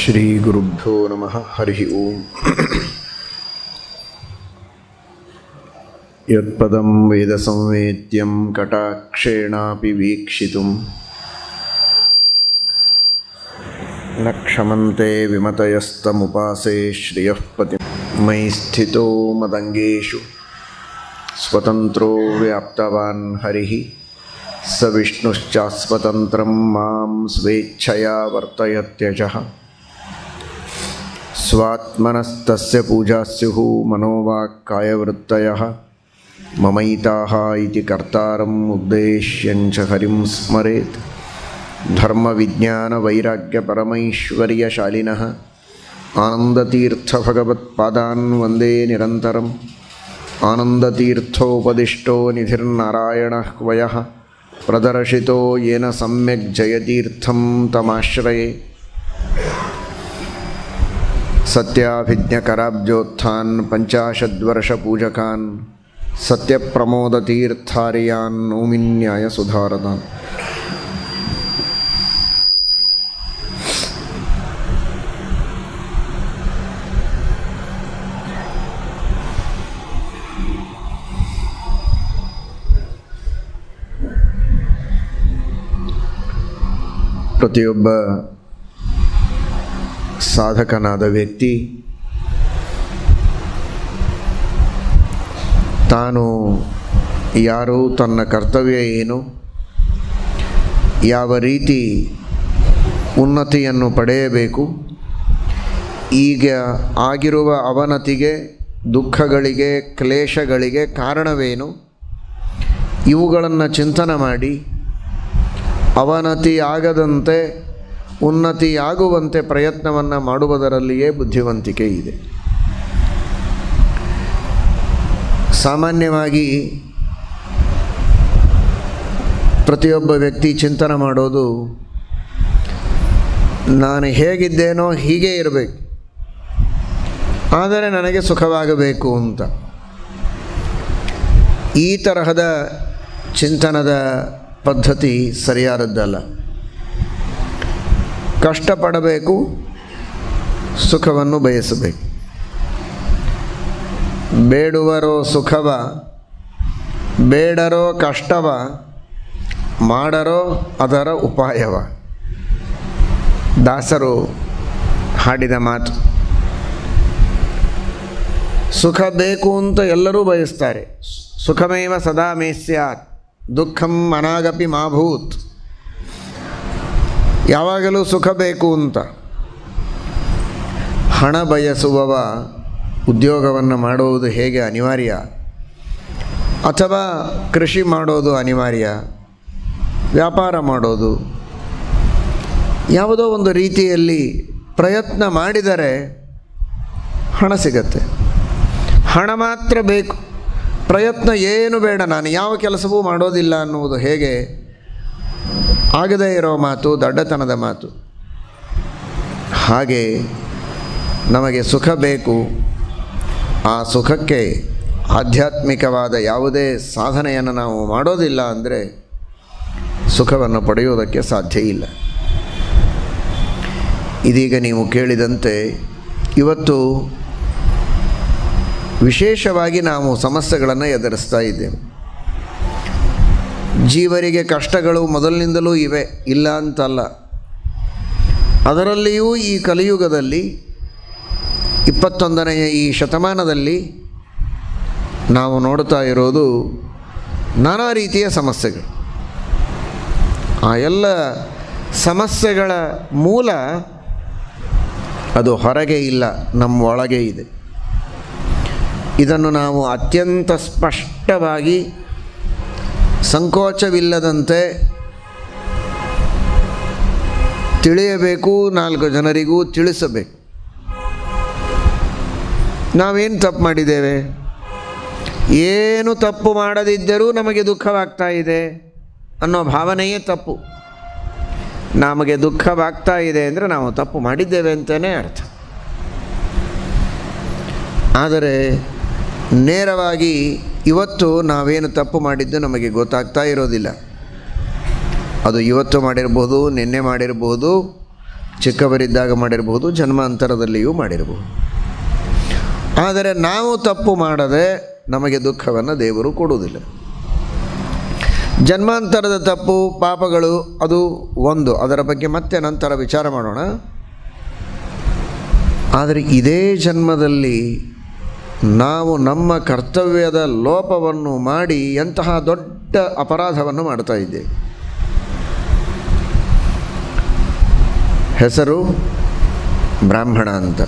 श्रीगुरुभ्यो नमः हरिः ओम् यत्पदं वेदसंवेद्यं कटाक्षेणापि वीक्षितुं न क्षमन्ते विमतयस्तमुपासे श्रियः पतिं मयि स्थितो मदङ्गेषु स्वतन्त्रो व्याप्तवान् हरिः स विष्णुश्चास्वतन्त्रं मां स्वेच्छया वर्तयत्यजः स्वात्मनस्तस्य पूजा स्युः मनोवाक्कायवृत्तयः ममैताः इति कर्तारम् उद्देश्यञ्च हरिं स्मरेत् धर्मविज्ञानवैराग्यपरमैश्वर्यशालिनः आनन्दतीर्थभगवत्पादान् वन्दे निरन्तरम् आनन्दतीर्थोपदिष्टो निधिर्नारायणः क्वयः प्रदर्शितो येन सम्यक् जयतीर्थं तमाश्रये सत्याभिज्ञकराब्जोत्थान् पञ्चाशद्वर्षपूजकान् सत्यप्रमोदतीर्थार्यान् नौमिन्यायसुधारतान् ಪ್ರತಿಯೊಬ್ಬ ಸಾಧಕನಾದ ವ್ಯಕ್ತಿ ತಾನು ಯಾರು ತನ್ನ ಕರ್ತವ್ಯ ಏನು ಯಾವ ರೀತಿ ಉನ್ನತಿಯನ್ನು ಪಡೆಯಬೇಕು ಈಗ ಆಗಿರುವ ಅವನತಿಗೆ ದುಃಖಗಳಿಗೆ ಕ್ಲೇಶಗಳಿಗೆ ಕಾರಣವೇನು ಇವುಗಳನ್ನು ಚಿಂತನೆ ಮಾಡಿ ಅವನತಿ ಆಗದಂತೆ ಉನ್ನತಿಯಾಗುವಂತೆ ಪ್ರಯತ್ನವನ್ನು ಮಾಡುವುದರಲ್ಲಿಯೇ ಬುದ್ಧಿವಂತಿಕೆ ಇದೆ ಸಾಮಾನ್ಯವಾಗಿ ಪ್ರತಿಯೊಬ್ಬ ವ್ಯಕ್ತಿ ಚಿಂತನೆ ಮಾಡೋದು ನಾನು ಹೇಗಿದ್ದೇನೋ ಹೀಗೆ ಇರಬೇಕು ಆದರೆ ನನಗೆ ಸುಖವಾಗಬೇಕು ಅಂತ ಈ ತರಹದ ಚಿಂತನದ ಪದ್ಧತಿ ಸರಿಯಾದದ್ದಲ್ಲ ಕಷ್ಟಪಡಬೇಕು ಸುಖವನ್ನು ಬಯಸಬೇಕು ಬೇಡುವರೋ ಸುಖವ ಬೇಡರೋ ಕಷ್ಟವ ಮಾಡರೋ ಅದರ ಉಪಾಯವ ದಾಸರು ಹಾಡಿದ ಮಾತು ಸುಖ ಬೇಕು ಅಂತ ಎಲ್ಲರೂ ಬಯಸ್ತಾರೆ ಸುಖಮೇವ ಸದಾ ಮೇ ಸ್ಯಾತ್ ದುಃಖಂ ಅನಾಗಪಿ ಮಾಭೂತ್ ಯಾವಾಗಲೂ ಸುಖ ಬೇಕು ಅಂತ ಹಣ ಬಯಸುವವ ಉದ್ಯೋಗವನ್ನು ಮಾಡುವುದು ಹೇಗೆ ಅನಿವಾರ್ಯ ಅಥವಾ ಕೃಷಿ ಮಾಡೋದು ಅನಿವಾರ್ಯ ವ್ಯಾಪಾರ ಮಾಡೋದು ಯಾವುದೋ ಒಂದು ರೀತಿಯಲ್ಲಿ ಪ್ರಯತ್ನ ಮಾಡಿದರೆ ಹಣ ಸಿಗತ್ತೆ ಹಣ ಮಾತ್ರ ಬೇಕು ಪ್ರಯತ್ನ ಏನು ಬೇಡ ನಾನು ಯಾವ ಕೆಲಸವೂ ಮಾಡೋದಿಲ್ಲ ಅನ್ನುವುದು ಹೇಗೆ ಆಗದೇ ಇರೋ ಮಾತು ದಡ್ಡತನದ ಮಾತು ಹಾಗೆ ನಮಗೆ ಸುಖ ಬೇಕು ಆ ಸುಖಕ್ಕೆ ಆಧ್ಯಾತ್ಮಿಕವಾದ ಯಾವುದೇ ಸಾಧನೆಯನ್ನು ನಾವು ಮಾಡೋದಿಲ್ಲ ಅಂದರೆ ಸುಖವನ್ನು ಪಡೆಯುವುದಕ್ಕೆ ಸಾಧ್ಯ ಇಲ್ಲ ಇದೀಗ ನೀವು ಕೇಳಿದಂತೆ ಇವತ್ತು ವಿಶೇಷವಾಗಿ ನಾವು ಸಮಸ್ಯೆಗಳನ್ನು ಎದುರಿಸ್ತಾ ಇದ್ದೇವೆ ಜೀವರಿಗೆ ಕಷ್ಟಗಳು ಮೊದಲಿನಿಂದಲೂ ಇವೆ ಇಲ್ಲ ಅಂತಲ್ಲ ಅದರಲ್ಲಿಯೂ ಈ ಕಲಿಯುಗದಲ್ಲಿ ಇಪ್ಪತ್ತೊಂದನೆಯ ಈ ಶತಮಾನದಲ್ಲಿ ನಾವು ನೋಡ್ತಾ ಇರೋದು ನಾನಾ ರೀತಿಯ ಸಮಸ್ಯೆಗಳು ಆ ಎಲ್ಲ ಸಮಸ್ಯೆಗಳ ಮೂಲ ಅದು ಹೊರಗೆ ಇಲ್ಲ ನಮ್ಮ ಒಳಗೆ ಇದೆ ಇದನ್ನು ನಾವು ಅತ್ಯಂತ ಸ್ಪಷ್ಟವಾಗಿ ಸಂಕೋಚವಿಲ್ಲದಂತೆ ತಿಳಿಯಬೇಕು ನಾಲ್ಕು ಜನರಿಗೂ ತಿಳಿಸಬೇಕು ನಾವೇನು ತಪ್ಪು ಮಾಡಿದ್ದೇವೆ ಏನು ತಪ್ಪು ಮಾಡದಿದ್ದರೂ ನಮಗೆ ದುಃಖವಾಗ್ತಾ ಇದೆ ಅನ್ನೋ ಭಾವನೆಯೇ ತಪ್ಪು ನಮಗೆ ದುಃಖವಾಗ್ತಾ ಇದೆ ಅಂದರೆ ನಾವು ತಪ್ಪು ಮಾಡಿದ್ದೇವೆ ಅಂತಲೇ ಅರ್ಥ ಆದರೆ ನೇರವಾಗಿ ಇವತ್ತು ನಾವೇನು ತಪ್ಪು ಮಾಡಿದ್ದು ನಮಗೆ ಗೊತ್ತಾಗ್ತಾ ಇರೋದಿಲ್ಲ ಅದು ಇವತ್ತು ಮಾಡಿರ್ಬೋದು ನಿನ್ನೆ ಮಾಡಿರ್ಬೋದು ಚಿಕ್ಕವರಿದ್ದಾಗ ಮಾಡಿರಬಹುದು ಜನ್ಮಾಂತರದಲ್ಲಿಯೂ ಮಾಡಿರಬಹುದು ಆದರೆ ನಾವು ತಪ್ಪು ಮಾಡದೆ ನಮಗೆ ದುಃಖವನ್ನು ದೇವರು ಕೊಡುವುದಿಲ್ಲ ಜನ್ಮಾಂತರದ ತಪ್ಪು ಪಾಪಗಳು ಅದು ಒಂದು ಅದರ ಬಗ್ಗೆ ಮತ್ತೆ ನಂತರ ವಿಚಾರ ಮಾಡೋಣ ಆದರೆ ಇದೇ ಜನ್ಮದಲ್ಲಿ ನಾವು ನಮ್ಮ ಕರ್ತವ್ಯದ ಲೋಪವನ್ನು ಮಾಡಿ ಎಂತಹ ದೊಡ್ಡ ಅಪರಾಧವನ್ನು ಮಾಡ್ತಾ ಇದ್ದೇವೆ ಹೆಸರು ಬ್ರಾಹ್ಮಣ ಅಂತ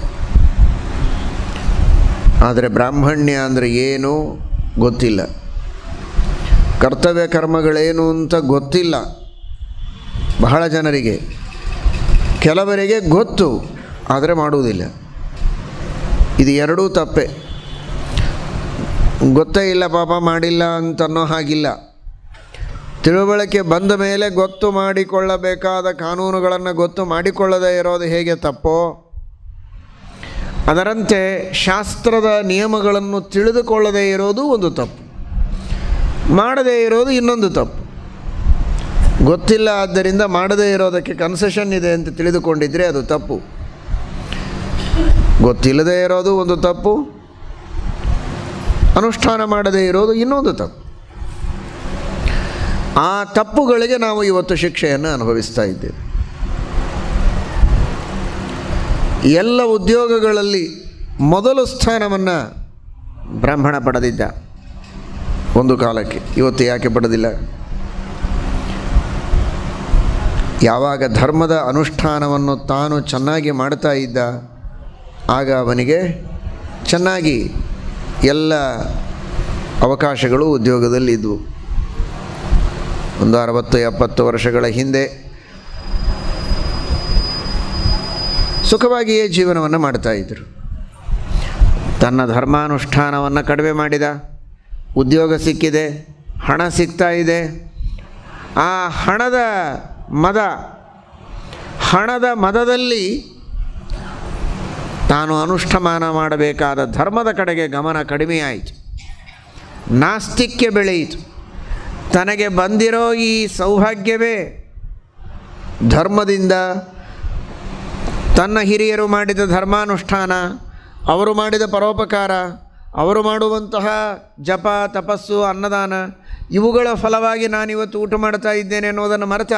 ಆದರೆ ಬ್ರಾಹ್ಮಣ್ಯ ಅಂದರೆ ಏನು ಗೊತ್ತಿಲ್ಲ ಕರ್ತವ್ಯ ಕರ್ಮಗಳೇನು ಅಂತ ಗೊತ್ತಿಲ್ಲ ಬಹಳ ಜನರಿಗೆ ಕೆಲವರಿಗೆ ಗೊತ್ತು ಆದರೆ ಮಾಡುವುದಿಲ್ಲ ಇದು ಎರಡೂ ತಪ್ಪೆ ಗೊತ್ತೇ ಇಲ್ಲ ಪಾಪ ಮಾಡಿಲ್ಲ ಅಂತನ್ನೋ ಹಾಗಿಲ್ಲ ತಿಳುವಳಿಕೆ ಬಂದ ಮೇಲೆ ಗೊತ್ತು ಮಾಡಿಕೊಳ್ಳಬೇಕಾದ ಕಾನೂನುಗಳನ್ನು ಗೊತ್ತು ಮಾಡಿಕೊಳ್ಳದೇ ಇರೋದು ಹೇಗೆ ತಪ್ಪೋ ಅದರಂತೆ ಶಾಸ್ತ್ರದ ನಿಯಮಗಳನ್ನು ತಿಳಿದುಕೊಳ್ಳದೇ ಇರೋದು ಒಂದು ತಪ್ಪು ಮಾಡದೇ ಇರೋದು ಇನ್ನೊಂದು ತಪ್ಪು ಗೊತ್ತಿಲ್ಲ ಆದ್ದರಿಂದ ಮಾಡದೇ ಇರೋದಕ್ಕೆ ಕನ್ಸೆಷನ್ ಇದೆ ಅಂತ ತಿಳಿದುಕೊಂಡಿದ್ದರೆ ಅದು ತಪ್ಪು ಗೊತ್ತಿಲ್ಲದೇ ಇರೋದು ಒಂದು ತಪ್ಪು ಅನುಷ್ಠಾನ ಮಾಡದೇ ಇರೋದು ಇನ್ನೊಂದು ತಪ್ಪು ಆ ತಪ್ಪುಗಳಿಗೆ ನಾವು ಇವತ್ತು ಶಿಕ್ಷೆಯನ್ನು ಅನುಭವಿಸ್ತಾ ಇದ್ದೇವೆ ಎಲ್ಲ ಉದ್ಯೋಗಗಳಲ್ಲಿ ಮೊದಲು ಸ್ಥಾನವನ್ನು ಬ್ರಾಹ್ಮಣ ಪಡೆದಿದ್ದ ಒಂದು ಕಾಲಕ್ಕೆ ಇವತ್ತು ಯಾಕೆ ಪಡೆದಿಲ್ಲ ಯಾವಾಗ ಧರ್ಮದ ಅನುಷ್ಠಾನವನ್ನು ತಾನು ಚೆನ್ನಾಗಿ ಮಾಡ್ತಾ ಇದ್ದ ಆಗ ಅವನಿಗೆ ಚೆನ್ನಾಗಿ ಎಲ್ಲ ಅವಕಾಶಗಳು ಉದ್ಯೋಗದಲ್ಲಿ ಇದ್ದವು ಒಂದು ಅರವತ್ತು ಎಪ್ಪತ್ತು ವರ್ಷಗಳ ಹಿಂದೆ ಸುಖವಾಗಿಯೇ ಜೀವನವನ್ನು ಮಾಡ್ತಾ ಇದ್ದರು ತನ್ನ ಧರ್ಮಾನುಷ್ಠಾನವನ್ನು ಕಡಿಮೆ ಮಾಡಿದ ಉದ್ಯೋಗ ಸಿಕ್ಕಿದೆ ಹಣ ಸಿಗ್ತಾ ಇದೆ ಆ ಹಣದ ಮದ ಹಣದ ಮದದಲ್ಲಿ ತಾನು ಅನುಷ್ಠಾನ ಮಾಡಬೇಕಾದ ಧರ್ಮದ ಕಡೆಗೆ ಗಮನ ಕಡಿಮೆಯಾಯಿತು ನಾಸ್ತಿಕ್ಯ ಬೆಳೆಯಿತು ತನಗೆ ಬಂದಿರೋ ಈ ಸೌಭಾಗ್ಯವೇ ಧರ್ಮದಿಂದ ತನ್ನ ಹಿರಿಯರು ಮಾಡಿದ ಧರ್ಮಾನುಷ್ಠಾನ ಅವರು ಮಾಡಿದ ಪರೋಪಕಾರ ಅವರು ಮಾಡುವಂತಹ ಜಪ ತಪಸ್ಸು ಅನ್ನದಾನ ಇವುಗಳ ಫಲವಾಗಿ ನಾನಿವತ್ತು ಊಟ ಮಾಡ್ತಾ ಇದ್ದೇನೆ ಅನ್ನೋದನ್ನು ಮರೆತ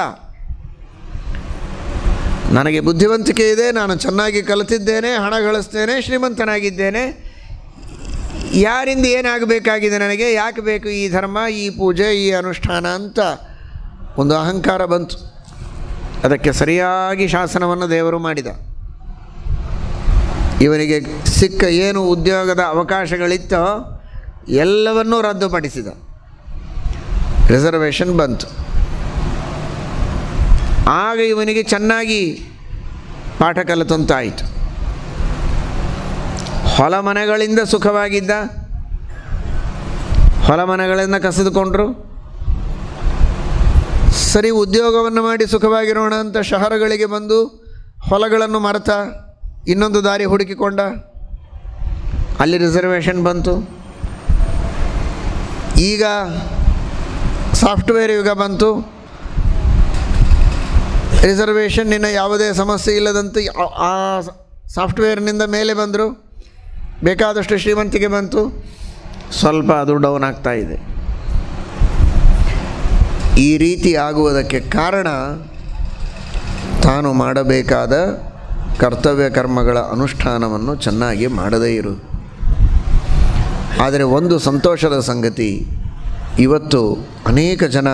ನನಗೆ ಬುದ್ಧಿವಂತಿಕೆ ಇದೆ ನಾನು ಚೆನ್ನಾಗಿ ಕಲಿತಿದ್ದೇನೆ ಹಣ ಗಳಿಸ್ತೇನೆ ಶ್ರೀಮಂತನಾಗಿದ್ದೇನೆ ಯಾರಿಂದ ಏನಾಗಬೇಕಾಗಿದೆ ನನಗೆ ಯಾಕೆ ಬೇಕು ಈ ಧರ್ಮ ಈ ಪೂಜೆ ಈ ಅನುಷ್ಠಾನ ಅಂತ ಒಂದು ಅಹಂಕಾರ ಬಂತು ಅದಕ್ಕೆ ಸರಿಯಾಗಿ ಶಾಸನವನ್ನು ದೇವರು ಮಾಡಿದ ಇವನಿಗೆ ಸಿಕ್ಕ ಏನು ಉದ್ಯೋಗದ ಅವಕಾಶಗಳಿತ್ತೋ ಎಲ್ಲವನ್ನೂ ರದ್ದುಪಡಿಸಿದ ರಿಸರ್ವೇಷನ್ ಬಂತು ಆಗ ಇವನಿಗೆ ಚೆನ್ನಾಗಿ ಪಾಠ ಕಲಿತಂತಾಯಿತು ಹೊಲ ಮನೆಗಳಿಂದ ಸುಖವಾಗಿದ್ದ ಹೊಲ ಮನೆಗಳಿಂದ ಕಸಿದುಕೊಂಡ್ರು ಸರಿ ಉದ್ಯೋಗವನ್ನು ಮಾಡಿ ಸುಖವಾಗಿರೋಣ ಅಂತ ಶಹರಗಳಿಗೆ ಬಂದು ಹೊಲಗಳನ್ನು ಮರೆತ ಇನ್ನೊಂದು ದಾರಿ ಹುಡುಕಿಕೊಂಡ ಅಲ್ಲಿ ರಿಸರ್ವೇಷನ್ ಬಂತು ಈಗ ಸಾಫ್ಟ್ವೇರ್ ಯುಗ ಬಂತು ರಿಸರ್ವೇಷನ್ನಿನ ಯಾವುದೇ ಸಮಸ್ಯೆ ಇಲ್ಲದಂತೆ ಆ- ಆ ಸಾಫ್ಟ್ವೇರ್ನಿಂದ ಮೇಲೆ ಬಂದರು ಬೇಕಾದಷ್ಟು ಶ್ರೀಮಂತಿಗೆ ಬಂತು ಸ್ವಲ್ಪ ಅದು ಡೌನ್ ಆಗ್ತಾ ಇದೆ ಈ ರೀತಿ ಆಗುವುದಕ್ಕೆ ಕಾರಣ ತಾನು ಮಾಡಬೇಕಾದ ಕರ್ತವ್ಯ ಕರ್ಮಗಳ ಅನುಷ್ಠಾನವನ್ನು ಚೆನ್ನಾಗಿ ಮಾಡದೇ ಇರು ಆದರೆ ಒಂದು ಸಂತೋಷದ ಸಂಗತಿ ಇವತ್ತು ಅನೇಕ ಜನ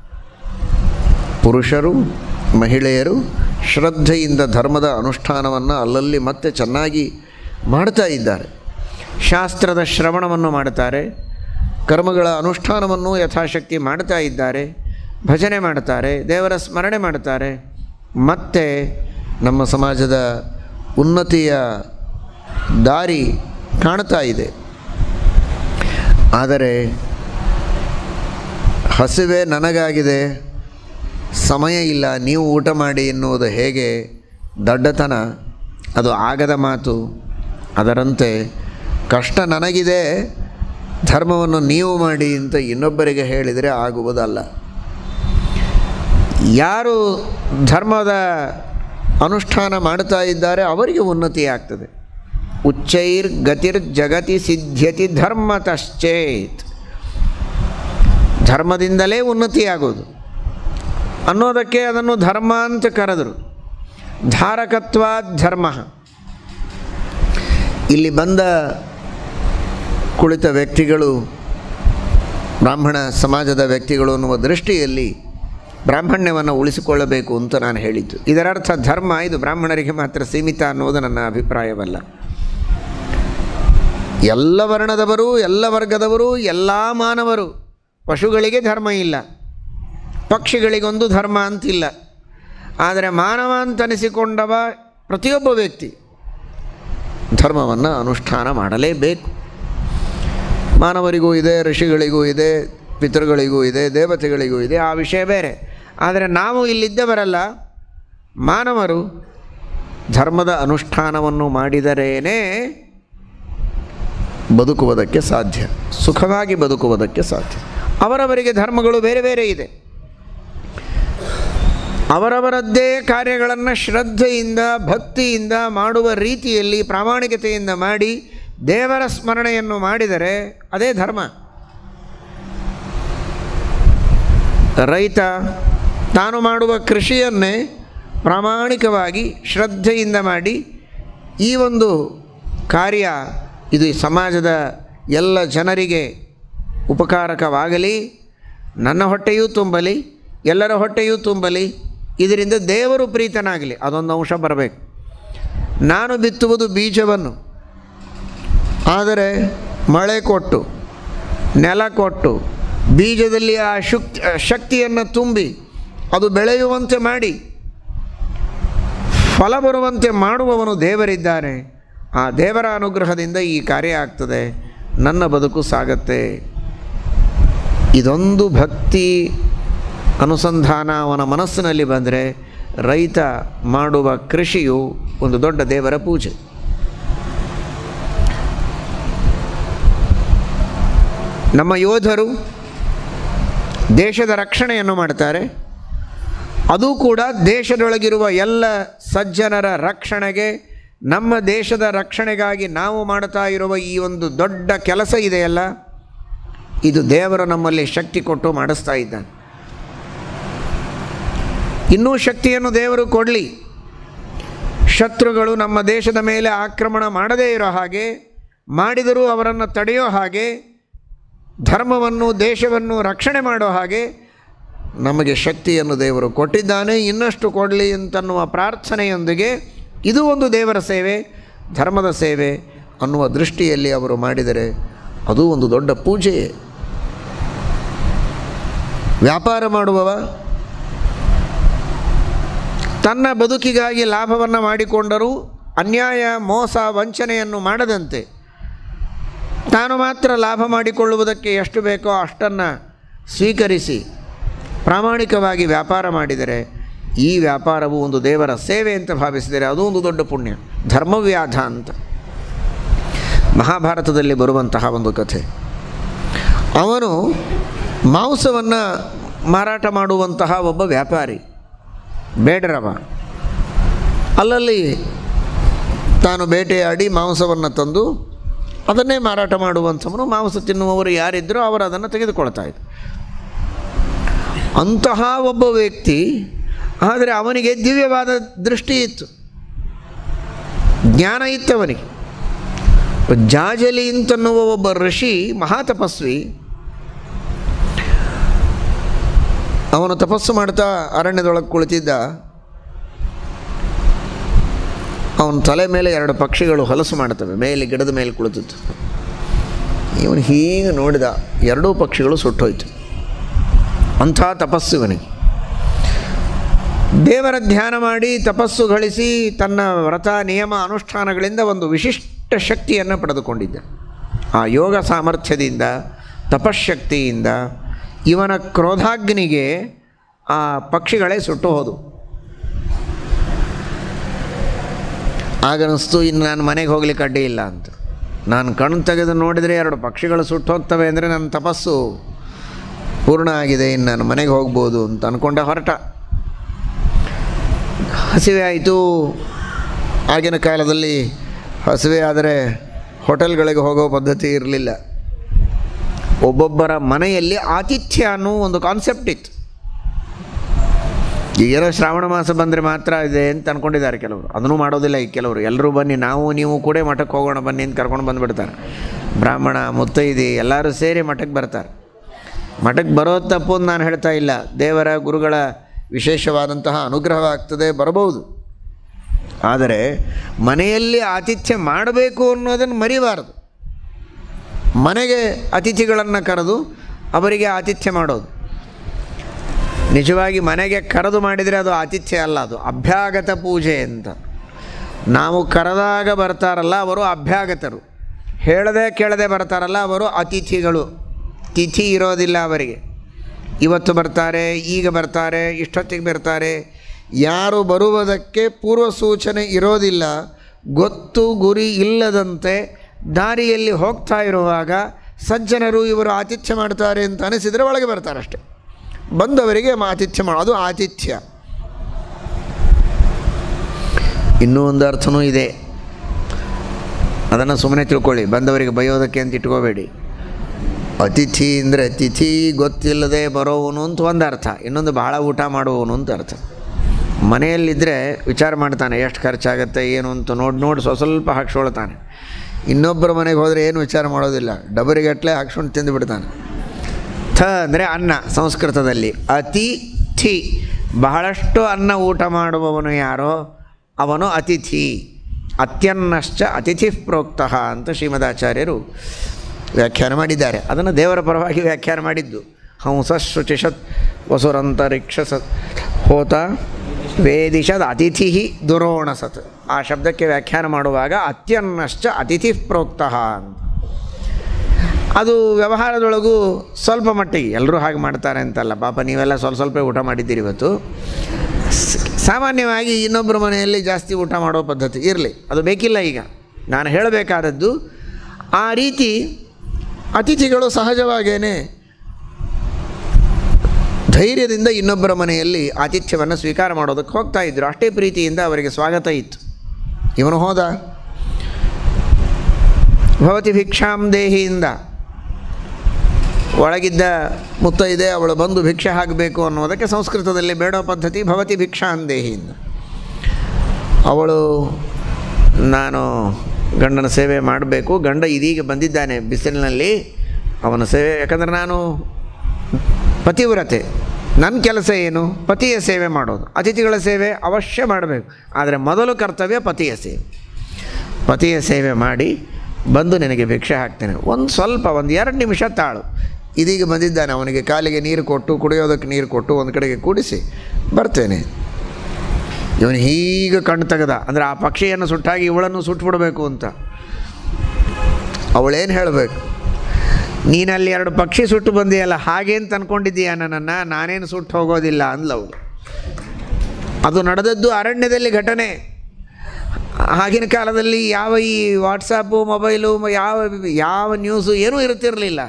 ಪುರುಷರು ಮಹಿಳೆಯರು ಶ್ರದ್ಧೆಯಿಂದ ಧರ್ಮದ ಅನುಷ್ಠಾನವನ್ನು ಅಲ್ಲಲ್ಲಿ ಮತ್ತೆ ಚೆನ್ನಾಗಿ ಮಾಡ್ತಾ ಇದ್ದಾರೆ ಶಾಸ್ತ್ರದ ಶ್ರವಣವನ್ನು ಮಾಡ್ತಾರೆ ಕರ್ಮಗಳ ಅನುಷ್ಠಾನವನ್ನು ಯಥಾಶಕ್ತಿ ಮಾಡ್ತಾ ಇದ್ದಾರೆ ಭಜನೆ ಮಾಡ್ತಾರೆ ದೇವರ ಸ್ಮರಣೆ ಮಾಡ್ತಾರೆ ಮತ್ತು ನಮ್ಮ ಸಮಾಜದ ಉನ್ನತಿಯ ದಾರಿ ಕಾಣ್ತಾ ಇದೆ ಆದರೆ ಹಸಿವೆ ನನಗಾಗಿದೆ ಸಮಯ ಇಲ್ಲ ನೀವು ಊಟ ಮಾಡಿ ಎನ್ನುವುದು ಹೇಗೆ ದಡ್ಡತನ ಅದು ಆಗದ ಮಾತು ಅದರಂತೆ ಕಷ್ಟ ನನಗಿದೆ ಧರ್ಮವನ್ನು ನೀವು ಮಾಡಿ ಅಂತ ಇನ್ನೊಬ್ಬರಿಗೆ ಹೇಳಿದರೆ ಆಗುವುದಲ್ಲ ಯಾರು ಧರ್ಮದ ಅನುಷ್ಠಾನ ಮಾಡ್ತಾ ಇದ್ದಾರೆ ಅವರಿಗೆ ಉನ್ನತಿ ಆಗ್ತದೆ ಉಚ್ಚೈರ್ ಗತಿರ್ ಜಗತಿ ಸಿದ್ಧ್ಯತಿ ಧರ್ಮತಶ್ಚೇತ್ ಧರ್ಮದಿಂದಲೇ ಉನ್ನತಿಯಾಗೋದು ಅನ್ನೋದಕ್ಕೆ ಅದನ್ನು ಧರ್ಮ ಅಂತ ಕರೆದರು ಧಾರಕತ್ವಾದ್ ಧರ್ಮ ಇಲ್ಲಿ ಬಂದ ಕುಳಿತ ವ್ಯಕ್ತಿಗಳು ಬ್ರಾಹ್ಮಣ ಸಮಾಜದ ವ್ಯಕ್ತಿಗಳು ಅನ್ನುವ ದೃಷ್ಟಿಯಲ್ಲಿ ಬ್ರಾಹ್ಮಣ್ಯವನ್ನು ಉಳಿಸಿಕೊಳ್ಳಬೇಕು ಅಂತ ನಾನು ಹೇಳಿದ್ದು ಇದರರ್ಥ ಧರ್ಮ ಇದು ಬ್ರಾಹ್ಮಣರಿಗೆ ಮಾತ್ರ ಸೀಮಿತ ಅನ್ನೋದು ನನ್ನ ಅಭಿಪ್ರಾಯವಲ್ಲ ಎಲ್ಲ ವರ್ಣದವರು ಎಲ್ಲ ವರ್ಗದವರು ಎಲ್ಲ ಮಾನವರು ಪಶುಗಳಿಗೆ ಧರ್ಮ ಇಲ್ಲ ಪಕ್ಷಿಗಳಿಗೊಂದು ಧರ್ಮ ಅಂತಿಲ್ಲ ಆದರೆ ಮಾನವ ಅಂತನಿಸಿಕೊಂಡವ ಪ್ರತಿಯೊಬ್ಬ ವ್ಯಕ್ತಿ ಧರ್ಮವನ್ನು ಅನುಷ್ಠಾನ ಮಾಡಲೇಬೇಕು ಮಾನವರಿಗೂ ಇದೆ ಋಷಿಗಳಿಗೂ ಇದೆ ಪಿತೃಗಳಿಗೂ ಇದೆ ದೇವತೆಗಳಿಗೂ ಇದೆ ಆ ವಿಷಯ ಬೇರೆ ಆದರೆ ನಾವು ಇಲ್ಲಿದ್ದವರಲ್ಲ ಮಾನವರು ಧರ್ಮದ ಅನುಷ್ಠಾನವನ್ನು ಮಾಡಿದರೇನೇ ಬದುಕುವುದಕ್ಕೆ ಸಾಧ್ಯ ಸುಖವಾಗಿ ಬದುಕುವುದಕ್ಕೆ ಸಾಧ್ಯ ಅವರವರಿಗೆ ಧರ್ಮಗಳು ಬೇರೆ ಬೇರೆ ಇದೆ ಅವರವರದ್ದೇ ಕಾರ್ಯಗಳನ್ನು ಶ್ರದ್ಧೆಯಿಂದ ಭಕ್ತಿಯಿಂದ ಮಾಡುವ ರೀತಿಯಲ್ಲಿ ಪ್ರಾಮಾಣಿಕತೆಯಿಂದ ಮಾಡಿ ದೇವರ ಸ್ಮರಣೆಯನ್ನು ಮಾಡಿದರೆ ಅದೇ ಧರ್ಮ ರೈತ ತಾನು ಮಾಡುವ ಕೃಷಿಯನ್ನೇ ಪ್ರಾಮಾಣಿಕವಾಗಿ ಶ್ರದ್ಧೆಯಿಂದ ಮಾಡಿ ಈ ಒಂದು ಕಾರ್ಯ ಇದು ಈ ಸಮಾಜದ ಎಲ್ಲ ಜನರಿಗೆ ಉಪಕಾರಕವಾಗಲಿ ನನ್ನ ಹೊಟ್ಟೆಯೂ ತುಂಬಲಿ ಎಲ್ಲರ ಹೊಟ್ಟೆಯೂ ತುಂಬಲಿ ಇದರಿಂದ ದೇವರು ಪ್ರೀತನಾಗಲಿ ಅದೊಂದು ಅಂಶ ಬರಬೇಕು ನಾನು ಬಿತ್ತುವುದು ಬೀಜವನ್ನು ಆದರೆ ಮಳೆ ಕೊಟ್ಟು ನೆಲ ಕೊಟ್ಟು ಬೀಜದಲ್ಲಿ ಆ ಶುಕ್ತಿ ಶಕ್ತಿಯನ್ನು ತುಂಬಿ ಅದು ಬೆಳೆಯುವಂತೆ ಮಾಡಿ ಫಲ ಬರುವಂತೆ ಮಾಡುವವನು ದೇವರಿದ್ದಾನೆ ಆ ದೇವರ ಅನುಗ್ರಹದಿಂದ ಈ ಕಾರ್ಯ ಆಗ್ತದೆ ನನ್ನ ಬದುಕು ಸಾಗತ್ತೆ ಇದೊಂದು ಭಕ್ತಿ ಅನುಸಂಧಾನ ಅವನ ಮನಸ್ಸಿನಲ್ಲಿ ಬಂದರೆ ರೈತ ಮಾಡುವ ಕೃಷಿಯು ಒಂದು ದೊಡ್ಡ ದೇವರ ಪೂಜೆ ನಮ್ಮ ಯೋಧರು ದೇಶದ ರಕ್ಷಣೆಯನ್ನು ಮಾಡ್ತಾರೆ ಅದು ಕೂಡ ದೇಶದೊಳಗಿರುವ ಎಲ್ಲ ಸಜ್ಜನರ ರಕ್ಷಣೆಗೆ ನಮ್ಮ ದೇಶದ ರಕ್ಷಣೆಗಾಗಿ ನಾವು ಮಾಡ್ತಾ ಇರುವ ಈ ಒಂದು ದೊಡ್ಡ ಕೆಲಸ ಇದೆಯಲ್ಲ ಇದು ದೇವರು ನಮ್ಮಲ್ಲಿ ಶಕ್ತಿ ಕೊಟ್ಟು ಮಾಡಿಸ್ತಾ ಇದ್ದಾನೆ ಇನ್ನೂ ಶಕ್ತಿಯನ್ನು ದೇವರು ಕೊಡಲಿ ಶತ್ರುಗಳು ನಮ್ಮ ದೇಶದ ಮೇಲೆ ಆಕ್ರಮಣ ಮಾಡದೇ ಇರೋ ಹಾಗೆ ಮಾಡಿದರೂ ಅವರನ್ನು ತಡೆಯೋ ಹಾಗೆ ಧರ್ಮವನ್ನು ದೇಶವನ್ನು ರಕ್ಷಣೆ ಮಾಡೋ ಹಾಗೆ ನಮಗೆ ಶಕ್ತಿಯನ್ನು ದೇವರು ಕೊಟ್ಟಿದ್ದಾನೆ ಇನ್ನಷ್ಟು ಕೊಡಲಿ ಅಂತನ್ನುವ ಪ್ರಾರ್ಥನೆಯೊಂದಿಗೆ ಇದು ಒಂದು ದೇವರ ಸೇವೆ ಧರ್ಮದ ಸೇವೆ ಅನ್ನುವ ದೃಷ್ಟಿಯಲ್ಲಿ ಅವರು ಮಾಡಿದರೆ ಅದು ಒಂದು ದೊಡ್ಡ ಪೂಜೆಯೇ ವ್ಯಾಪಾರ ಮಾಡುವವ ತನ್ನ ಬದುಕಿಗಾಗಿ ಲಾಭವನ್ನು ಮಾಡಿಕೊಂಡರೂ ಅನ್ಯಾಯ ಮೋಸ ವಂಚನೆಯನ್ನು ಮಾಡದಂತೆ ತಾನು ಮಾತ್ರ ಲಾಭ ಮಾಡಿಕೊಳ್ಳುವುದಕ್ಕೆ ಎಷ್ಟು ಬೇಕೋ ಅಷ್ಟನ್ನು ಸ್ವೀಕರಿಸಿ ಪ್ರಾಮಾಣಿಕವಾಗಿ ವ್ಯಾಪಾರ ಮಾಡಿದರೆ ಈ ವ್ಯಾಪಾರವು ಒಂದು ದೇವರ ಸೇವೆ ಅಂತ ಭಾವಿಸಿದರೆ ಅದು ಒಂದು ದೊಡ್ಡ ಪುಣ್ಯ ಧರ್ಮವ್ಯಾಧ ಅಂತ ಮಹಾಭಾರತದಲ್ಲಿ ಬರುವಂತಹ ಒಂದು ಕಥೆ ಅವನು ಮಾಂಸವನ್ನು ಮಾರಾಟ ಮಾಡುವಂತಹ ಒಬ್ಬ ವ್ಯಾಪಾರಿ ಬೇಡರವ ಅಲ್ಲಲ್ಲಿ ತಾನು ಬೇಟೆಯಾಡಿ ಮಾಂಸವನ್ನು ತಂದು ಅದನ್ನೇ ಮಾರಾಟ ಮಾಡುವಂಥವನು ಮಾಂಸ ತಿನ್ನುವವರು ಯಾರಿದ್ದರೋ ಅವರು ಅದನ್ನು ತೆಗೆದುಕೊಳ್ತಾ ಇದ್ರು ಅಂತಹ ಒಬ್ಬ ವ್ಯಕ್ತಿ ಆದರೆ ಅವನಿಗೆ ದಿವ್ಯವಾದ ದೃಷ್ಟಿ ಇತ್ತು ಜ್ಞಾನ ಇತ್ತು ಅವನಿಗೆ ಜಾಜಲಿ ಅಂತನ್ನುವ ಒಬ್ಬ ಋಷಿ ಮಹಾತಪಸ್ವಿ ಅವನು ತಪಸ್ಸು ಮಾಡ್ತಾ ಅರಣ್ಯದೊಳಗೆ ಕುಳಿತಿದ್ದ ಅವನ ತಲೆ ಮೇಲೆ ಎರಡು ಪಕ್ಷಿಗಳು ಹೊಲಸು ಮಾಡ್ತವೆ ಮೇಲೆ ಗಿಡದ ಮೇಲೆ ಕುಳಿತಿತ್ತು ಇವನು ಹೀಗೆ ನೋಡಿದ ಎರಡೂ ಪಕ್ಷಿಗಳು ಸುಟ್ಟೋಯ್ತು ಅಂಥ ತಪಸ್ಸು ಇವನಿಗೆ ದೇವರ ಧ್ಯಾನ ಮಾಡಿ ತಪಸ್ಸು ಗಳಿಸಿ ತನ್ನ ವ್ರತ ನಿಯಮ ಅನುಷ್ಠಾನಗಳಿಂದ ಒಂದು ವಿಶಿಷ್ಟ ಶಕ್ತಿಯನ್ನು ಪಡೆದುಕೊಂಡಿದ್ದ ಆ ಯೋಗ ಸಾಮರ್ಥ್ಯದಿಂದ ತಪಶ್ಶಕ್ತಿಯಿಂದ ಇವನ ಕ್ರೋಧಾಗ್ನಿಗೆ ಆ ಪಕ್ಷಿಗಳೇ ಸುಟ್ಟು ಹೋದವು ಆಗನಿಸ್ತು ಇನ್ನು ನಾನು ಮನೆಗೆ ಹೋಗ್ಲಿಕ್ಕೆ ಅಡ್ಡಿ ಇಲ್ಲ ಅಂತ ನಾನು ಕಣ್ಣು ತೆಗೆದು ನೋಡಿದರೆ ಎರಡು ಪಕ್ಷಿಗಳು ಸುಟ್ಟು ಹೋಗ್ತವೆ ಅಂದರೆ ನನ್ನ ತಪಸ್ಸು ಪೂರ್ಣ ಆಗಿದೆ ಇನ್ನು ನಾನು ಮನೆಗೆ ಹೋಗ್ಬೋದು ಅಂತ ಅಂದ್ಕೊಂಡೆ ಹೊರಟ ಹಸಿವೆ ಆಯಿತು ಆಗಿನ ಕಾಲದಲ್ಲಿ ಹಸಿವೆ ಆದರೆ ಹೋಟೆಲ್ಗಳಿಗೆ ಹೋಗೋ ಪದ್ಧತಿ ಇರಲಿಲ್ಲ ಒಬ್ಬೊಬ್ಬರ ಮನೆಯಲ್ಲಿ ಆತಿಥ್ಯ ಅನ್ನೋ ಒಂದು ಕಾನ್ಸೆಪ್ಟ್ ಇತ್ತು ಏನೋ ಶ್ರಾವಣ ಮಾಸ ಬಂದರೆ ಮಾತ್ರ ಇದೆ ಅಂತ ಅಂದ್ಕೊಂಡಿದ್ದಾರೆ ಕೆಲವರು ಅದನ್ನು ಮಾಡೋದಿಲ್ಲ ಈಗ ಕೆಲವರು ಎಲ್ಲರೂ ಬನ್ನಿ ನಾವು ನೀವು ಕೂಡ ಮಠಕ್ಕೆ ಹೋಗೋಣ ಬನ್ನಿ ಅಂತ ಕರ್ಕೊಂಡು ಬಂದುಬಿಡ್ತಾರೆ ಬ್ರಾಹ್ಮಣ ಮುತ್ತೈದಿ ಎಲ್ಲರೂ ಸೇರಿ ಮಠಕ್ಕೆ ಬರ್ತಾರೆ ಮಠಕ್ಕೆ ಬರೋದು ತಪ್ಪು ಅಂತ ನಾನು ಹೇಳ್ತಾ ಇಲ್ಲ ದೇವರ ಗುರುಗಳ ವಿಶೇಷವಾದಂತಹ ಅನುಗ್ರಹವಾಗ್ತದೆ ಬರಬಹುದು ಆದರೆ ಮನೆಯಲ್ಲಿ ಆತಿಥ್ಯ ಮಾಡಬೇಕು ಅನ್ನೋದನ್ನು ಮರಿಬಾರದು ಮನೆಗೆ ಅತಿಥಿಗಳನ್ನು ಕರೆದು ಅವರಿಗೆ ಆತಿಥ್ಯ ಮಾಡೋದು ನಿಜವಾಗಿ ಮನೆಗೆ ಕರೆದು ಮಾಡಿದರೆ ಅದು ಆತಿಥ್ಯ ಅಲ್ಲ ಅದು ಅಭ್ಯಾಗತ ಪೂಜೆ ಅಂತ ನಾವು ಕರೆದಾಗ ಬರ್ತಾರಲ್ಲ ಅವರು ಅಭ್ಯಾಗತರು ಹೇಳದೆ ಕೇಳದೆ ಬರ್ತಾರಲ್ಲ ಅವರು ಅತಿಥಿಗಳು ತಿಥಿ ಇರೋದಿಲ್ಲ ಅವರಿಗೆ ಇವತ್ತು ಬರ್ತಾರೆ ಈಗ ಬರ್ತಾರೆ ಇಷ್ಟೊತ್ತಿಗೆ ಬರ್ತಾರೆ ಯಾರು ಬರುವುದಕ್ಕೆ ಪೂರ್ವ ಸೂಚನೆ ಇರೋದಿಲ್ಲ ಗೊತ್ತು ಗುರಿ ಇಲ್ಲದಂತೆ ದಾರಿಯಲ್ಲಿ ಹೋಗ್ತಾ ಇರುವಾಗ ಸಜ್ಜನರು ಇವರು ಆತಿಥ್ಯ ಮಾಡ್ತಾರೆ ಅಂತ ಅನಿಸಿದರೆ ಒಳಗೆ ಬರ್ತಾರೆ ಅಷ್ಟೆ ಬಂದವರಿಗೆ ಮ- ಆತಿಥ್ಯ ಮಾಡೋ ಅದು ಆತಿಥ್ಯ ಇನ್ನೂ ಒಂದು ಅರ್ಥನೂ ಇದೆ ಅದನ್ನು ಸುಮ್ಮನೆ ತಿಳ್ಕೊಳ್ಳಿ ಬಂದವರಿಗೆ ಬೈಯೋದಕ್ಕೆ ಅಂತ ಇಟ್ಕೋಬೇಡಿ ಅತಿಥಿ ಅಂದರೆ ತಿಥಿ ಗೊತ್ತಿಲ್ಲದೆ ಬರೋವನು ಅಂತ ಒಂದು ಅರ್ಥ ಇನ್ನೊಂದು ಭಾಳ ಊಟ ಮಾಡುವವನು ಅಂತ ಅರ್ಥ ಮನೆಯಲ್ಲಿದ್ದರೆ ವಿಚಾರ ಮಾಡ್ತಾನೆ ಎಷ್ಟು ಖರ್ಚಾಗತ್ತೆ ಏನು ಅಂತ ನೋಡಿ ನೋಡಿ ಸ್ವ ಸ್ವಲ್ಪ ಹಾಕ್ಸ್ಕೊಳ್ತಾನೆ ಇನ್ನೊಬ್ಬರ ಮನೆಗೆ ಹೋದರೆ ಏನು ವಿಚಾರ ಮಾಡೋದಿಲ್ಲ ಡಬರಿಗಟ್ಟಲೆ ಹಾಕ್ಸ್ಕೊಂಡು ತಿಂದು ಬಿಡ್ತಾನೆ ಥ ಅಂದರೆ ಅನ್ನ ಸಂಸ್ಕೃತದಲ್ಲಿ ಅತಿಥಿ ಬಹಳಷ್ಟು ಅನ್ನ ಊಟ ಮಾಡುವವನು ಯಾರೋ ಅವನು ಅತಿಥಿ ಅತ್ಯನ್ನಶ್ಚ ಅತಿಥಿ ಪ್ರೋಕ್ತಃ ಅಂತ ಶ್ರೀಮದಾಚಾರ್ಯರು ವ್ಯಾಖ್ಯಾನ ಮಾಡಿದ್ದಾರೆ ಅದನ್ನು ದೇವರ ಪರವಾಗಿ ವ್ಯಾಖ್ಯಾನ ಮಾಡಿದ್ದು ಹಂಸ ಶುಚಿಷತ್ ವಸುರಂತರಿಕ್ಷ ಹೋತ ವೇದಿಷದ್ ಅತಿಥಿ ದುರೋಣಸತ್ ಆ ಶಬ್ದಕ್ಕೆ ವ್ಯಾಖ್ಯಾನ ಮಾಡುವಾಗ ಅತ್ಯನ್ನಶ್ಚ ಅತಿಥಿ ಪ್ರೋಕ್ತಃ ಅಂತ ಅದು ವ್ಯವಹಾರದೊಳಗೂ ಸ್ವಲ್ಪ ಮಟ್ಟಿಗೆ ಎಲ್ಲರೂ ಹಾಗೆ ಮಾಡ್ತಾರೆ ಅಂತಲ್ಲ ಪಾಪ ನೀವೆಲ್ಲ ಸ್ವಲ್ಪ ಸ್ವಲ್ಪ ಊಟ ಮಾಡಿದ್ದೀರಿ ಇವತ್ತು ಸ್- ಸಾಮಾನ್ಯವಾಗಿ ಇನ್ನೊಬ್ಬರ ಮನೆಯಲ್ಲಿ ಜಾಸ್ತಿ ಊಟ ಮಾಡೋ ಪದ್ಧತಿ ಇರಲಿ ಅದು ಬೇಕಿಲ್ಲ ಈಗ ನಾನು ಹೇಳಬೇಕಾದದ್ದು ಆ ರೀತಿ ಅತಿಥಿಗಳು ಸಹಜವಾಗೇನೆ ಧೈರ್ಯದಿಂದ ಇನ್ನೊಬ್ಬರ ಮನೆಯಲ್ಲಿ ಆತಿಥ್ಯವನ್ನು ಸ್ವೀಕಾರ ಮಾಡೋದಕ್ಕೆ ಹೋಗ್ತಾ ಇದ್ದರು ಅಷ್ಟೇ ಪ್ರೀತಿಯಿಂದ ಅವರಿಗೆ ಸ್ವಾಗತ ಇತ್ತು ಇವನು ಹೋದ ಭವತಿ ಭಿಕ್ಷಾಂ ದೇಹಿಯಿಂದ ಒಳಗಿದ್ದ ಮುತ್ತೈದೆ ಅವಳು ಬಂದು ಭಿಕ್ಷೆ ಹಾಕಬೇಕು ಅನ್ನೋದಕ್ಕೆ ಸಂಸ್ಕೃತದಲ್ಲಿ ಬೇಡೋ ಪದ್ಧತಿ ಭವತಿ ಭಿಕ್ಷಾಂದೇಹಿಯಿಂದ ಅವಳು ನಾನು ಗಂಡನ ಸೇವೆ ಮಾಡಬೇಕು ಗಂಡ ಇದೀಗ ಬಂದಿದ್ದಾನೆ ಬಿಸಿಲಿನಲ್ಲಿ ಅವನ ಸೇವೆ ಯಾಕಂದರೆ ನಾನು ಪತಿವ್ರತೆ ನನ್ನ ಕೆಲಸ ಏನು ಪತಿಯ ಸೇವೆ ಮಾಡೋದು ಅತಿಥಿಗಳ ಸೇವೆ ಅವಶ್ಯ ಮಾಡಬೇಕು ಆದರೆ ಮೊದಲು ಕರ್ತವ್ಯ ಪತಿಯ ಸೇವೆ ಪತಿಯ ಸೇವೆ ಮಾಡಿ ಬಂದು ನಿನಗೆ ಭಿಕ್ಷೆ ಹಾಕ್ತೇನೆ ಒಂದು ಸ್ವಲ್ಪ ಒಂದು ಎರಡು ನಿಮಿಷ ತಾಳು ಇದೀಗ ಬಂದಿದ್ದಾನೆ ಅವನಿಗೆ ಕಾಲಿಗೆ ನೀರು ಕೊಟ್ಟು ಕುಡಿಯೋದಕ್ಕೆ ನೀರು ಕೊಟ್ಟು ಒಂದು ಕಡೆಗೆ ಕೂಡಿಸಿ ಬರ್ತೇನೆ ಇವನು ಹೀಗೆ ಕಣ್ಣು ತೆಗೆದ ಅಂದರೆ ಆ ಪಕ್ಷಿಯನ್ನು ಸುಟ್ಟಾಗಿ ಇವಳನ್ನು ಸುಟ್ಬಿಡಬೇಕು ಅಂತ ಅವಳೇನು ಹೇಳಬೇಕು ನೀನಲ್ಲಿ ಎರಡು ಪಕ್ಷಿ ಸುಟ್ಟು ಬಂದಿಯಲ್ಲ ಹಾಗೆ ಅಂತ ಅಂದ್ಕೊಂಡಿದ್ದೀಯ ನನ್ನನ್ನು ನಾನೇನು ಸುಟ್ಟು ಹೋಗೋದಿಲ್ಲ ಅಂದ್ಲವಳು ಅದು ನಡೆದದ್ದು ಅರಣ್ಯದಲ್ಲಿ ಘಟನೆ ಆಗಿನ ಕಾಲದಲ್ಲಿ ಯಾವ ಈ ವಾಟ್ಸಪ್ಪು ಮೊಬೈಲು ಮ- ಯಾವ ಯಾವ ನ್ಯೂಸು ಏನೂ ಇರುತ್ತಿರಲಿಲ್ಲ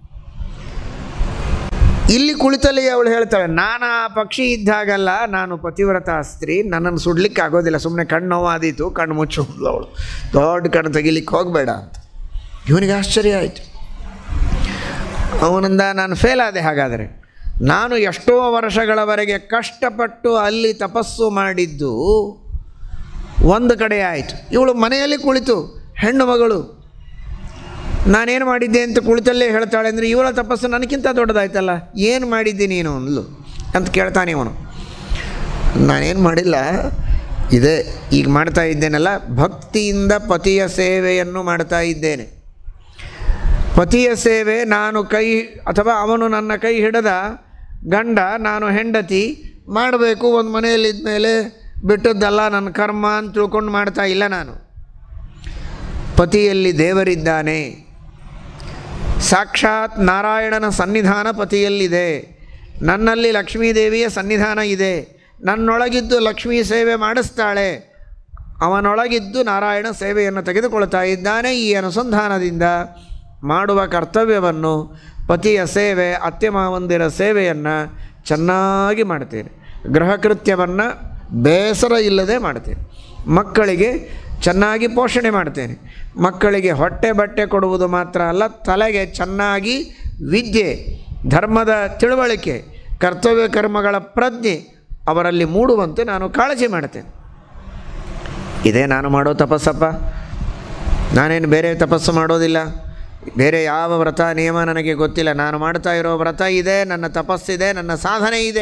ಇಲ್ಲಿ ಕುಳಿತಲ್ಲಿ ಅವಳು ಹೇಳ್ತಾಳೆ ನಾನು ಆ ಪಕ್ಷಿ ಇದ್ದಾಗಲ್ಲ ನಾನು ಪತಿವ್ರತ ಸ್ತ್ರೀ ನನ್ನನ್ನು ಸುಡ್ಲಿಕ್ಕೆ ಆಗೋದಿಲ್ಲ ಸುಮ್ಮನೆ ಕಣ್ಣು ನೋವಾದೀತು ಕಣ್ಣು ಮುಚ್ಚು ಅವಳು ದೊಡ್ಡ ಕಣ್ಣು ತೆಗಿಲಿಕ್ಕೆ ಹೋಗಬೇಡ ಅಂತ ಇವನಿಗೆ ಆಶ್ಚರ್ಯ ಆಯಿತು ಅವನಿಂದ ನಾನು ಫೇಲ್ ಆದೆ ಹಾಗಾದರೆ ನಾನು ಎಷ್ಟೋ ವರ್ಷಗಳವರೆಗೆ ಕಷ್ಟಪಟ್ಟು ಅಲ್ಲಿ ತಪಸ್ಸು ಮಾಡಿದ್ದು ಒಂದು ಕಡೆ ಆಯಿತು ಇವಳು ಮನೆಯಲ್ಲಿ ಕುಳಿತು ಹೆಣ್ಣು ಮಗಳು ನಾನೇನು ಮಾಡಿದ್ದೆ ಅಂತ ಕುಳಿತಲ್ಲೇ ಹೇಳ್ತಾಳೆ ಅಂದರೆ ಇವಳ ತಪಸ್ಸು ನನಗಿಂತ ದೊಡ್ಡದಾಯ್ತಲ್ಲ ಏನು ಮಾಡಿದ್ದೆ ನೀನು ಅಂದ್ಲು ಅಂತ ಕೇಳ್ತಾನೆ ಇವನು ನಾನೇನು ಮಾಡಿಲ್ಲ ಇದೆ ಈಗ ಮಾಡ್ತಾ ಇದ್ದೇನಲ್ಲ ಭಕ್ತಿಯಿಂದ ಪತಿಯ ಸೇವೆಯನ್ನು ಮಾಡ್ತಾ ಇದ್ದೇನೆ ಪತಿಯ ಸೇವೆ ನಾನು ಕೈ ಅಥವಾ ಅವನು ನನ್ನ ಕೈ ಹಿಡದ ಗಂಡ ನಾನು ಹೆಂಡತಿ ಮಾಡಬೇಕು ಒಂದು ಮನೆಯಲ್ಲಿದ್ದ ಮೇಲೆ ಬಿಟ್ಟದ್ದಲ್ಲ ನನ್ನ ಕರ್ಮ ಅಂತ ತಿಳ್ಕೊಂಡು ಮಾಡ್ತಾ ಇಲ್ಲ ನಾನು ಪತಿಯಲ್ಲಿ ದೇವರಿದ್ದಾನೆ ಸಾಕ್ಷಾತ್ ನಾರಾಯಣನ ಸನ್ನಿಧಾನ ಪತಿಯಲ್ಲಿದೆ ನನ್ನಲ್ಲಿ ಲಕ್ಷ್ಮೀದೇವಿಯ ಸನ್ನಿಧಾನ ಇದೆ ನನ್ನೊಳಗಿದ್ದು ಲಕ್ಷ್ಮೀ ಸೇವೆ ಮಾಡಿಸ್ತಾಳೆ ಅವನೊಳಗಿದ್ದು ನಾರಾಯಣ ಸೇವೆಯನ್ನು ತೆಗೆದುಕೊಳ್ತಾ ಇದ್ದಾನೆ ಈ ಅನುಸಂಧಾನದಿಂದ ಮಾಡುವ ಕರ್ತವ್ಯವನ್ನು ಪತಿಯ ಸೇವೆ ಅತ್ತೆ ಮಾವಂದಿರ ಸೇವೆಯನ್ನು ಚೆನ್ನಾಗಿ ಮಾಡ್ತೇನೆ ಗೃಹ ಕೃತ್ಯವನ್ನು ಬೇಸರ ಇಲ್ಲದೆ ಮಾಡ್ತೇನೆ ಮಕ್ಕಳಿಗೆ ಚೆನ್ನಾಗಿ ಪೋಷಣೆ ಮಾಡ್ತೇನೆ ಮಕ್ಕಳಿಗೆ ಹೊಟ್ಟೆ ಬಟ್ಟೆ ಕೊಡುವುದು ಮಾತ್ರ ಅಲ್ಲ ತಲೆಗೆ ಚೆನ್ನಾಗಿ ವಿದ್ಯೆ ಧರ್ಮದ ತಿಳುವಳಿಕೆ ಕರ್ತವ್ಯ ಕರ್ಮಗಳ ಪ್ರಜ್ಞೆ ಅವರಲ್ಲಿ ಮೂಡುವಂತೆ ನಾನು ಕಾಳಜಿ ಮಾಡ್ತೇನೆ ಇದೇ ನಾನು ಮಾಡೋ ತಪಸ್ಸಪ್ಪ ನಾನೇನು ಬೇರೆ ತಪಸ್ಸು ಮಾಡೋದಿಲ್ಲ ಬೇರೆ ಯಾವ ವ್ರತ ನಿಯಮ ನನಗೆ ಗೊತ್ತಿಲ್ಲ ನಾನು ಮಾಡ್ತಾ ಇರೋ ವ್ರತ ಇದೆ ನನ್ನ ತಪಸ್ಸಿದೆ ನನ್ನ ಸಾಧನೆ ಇದೆ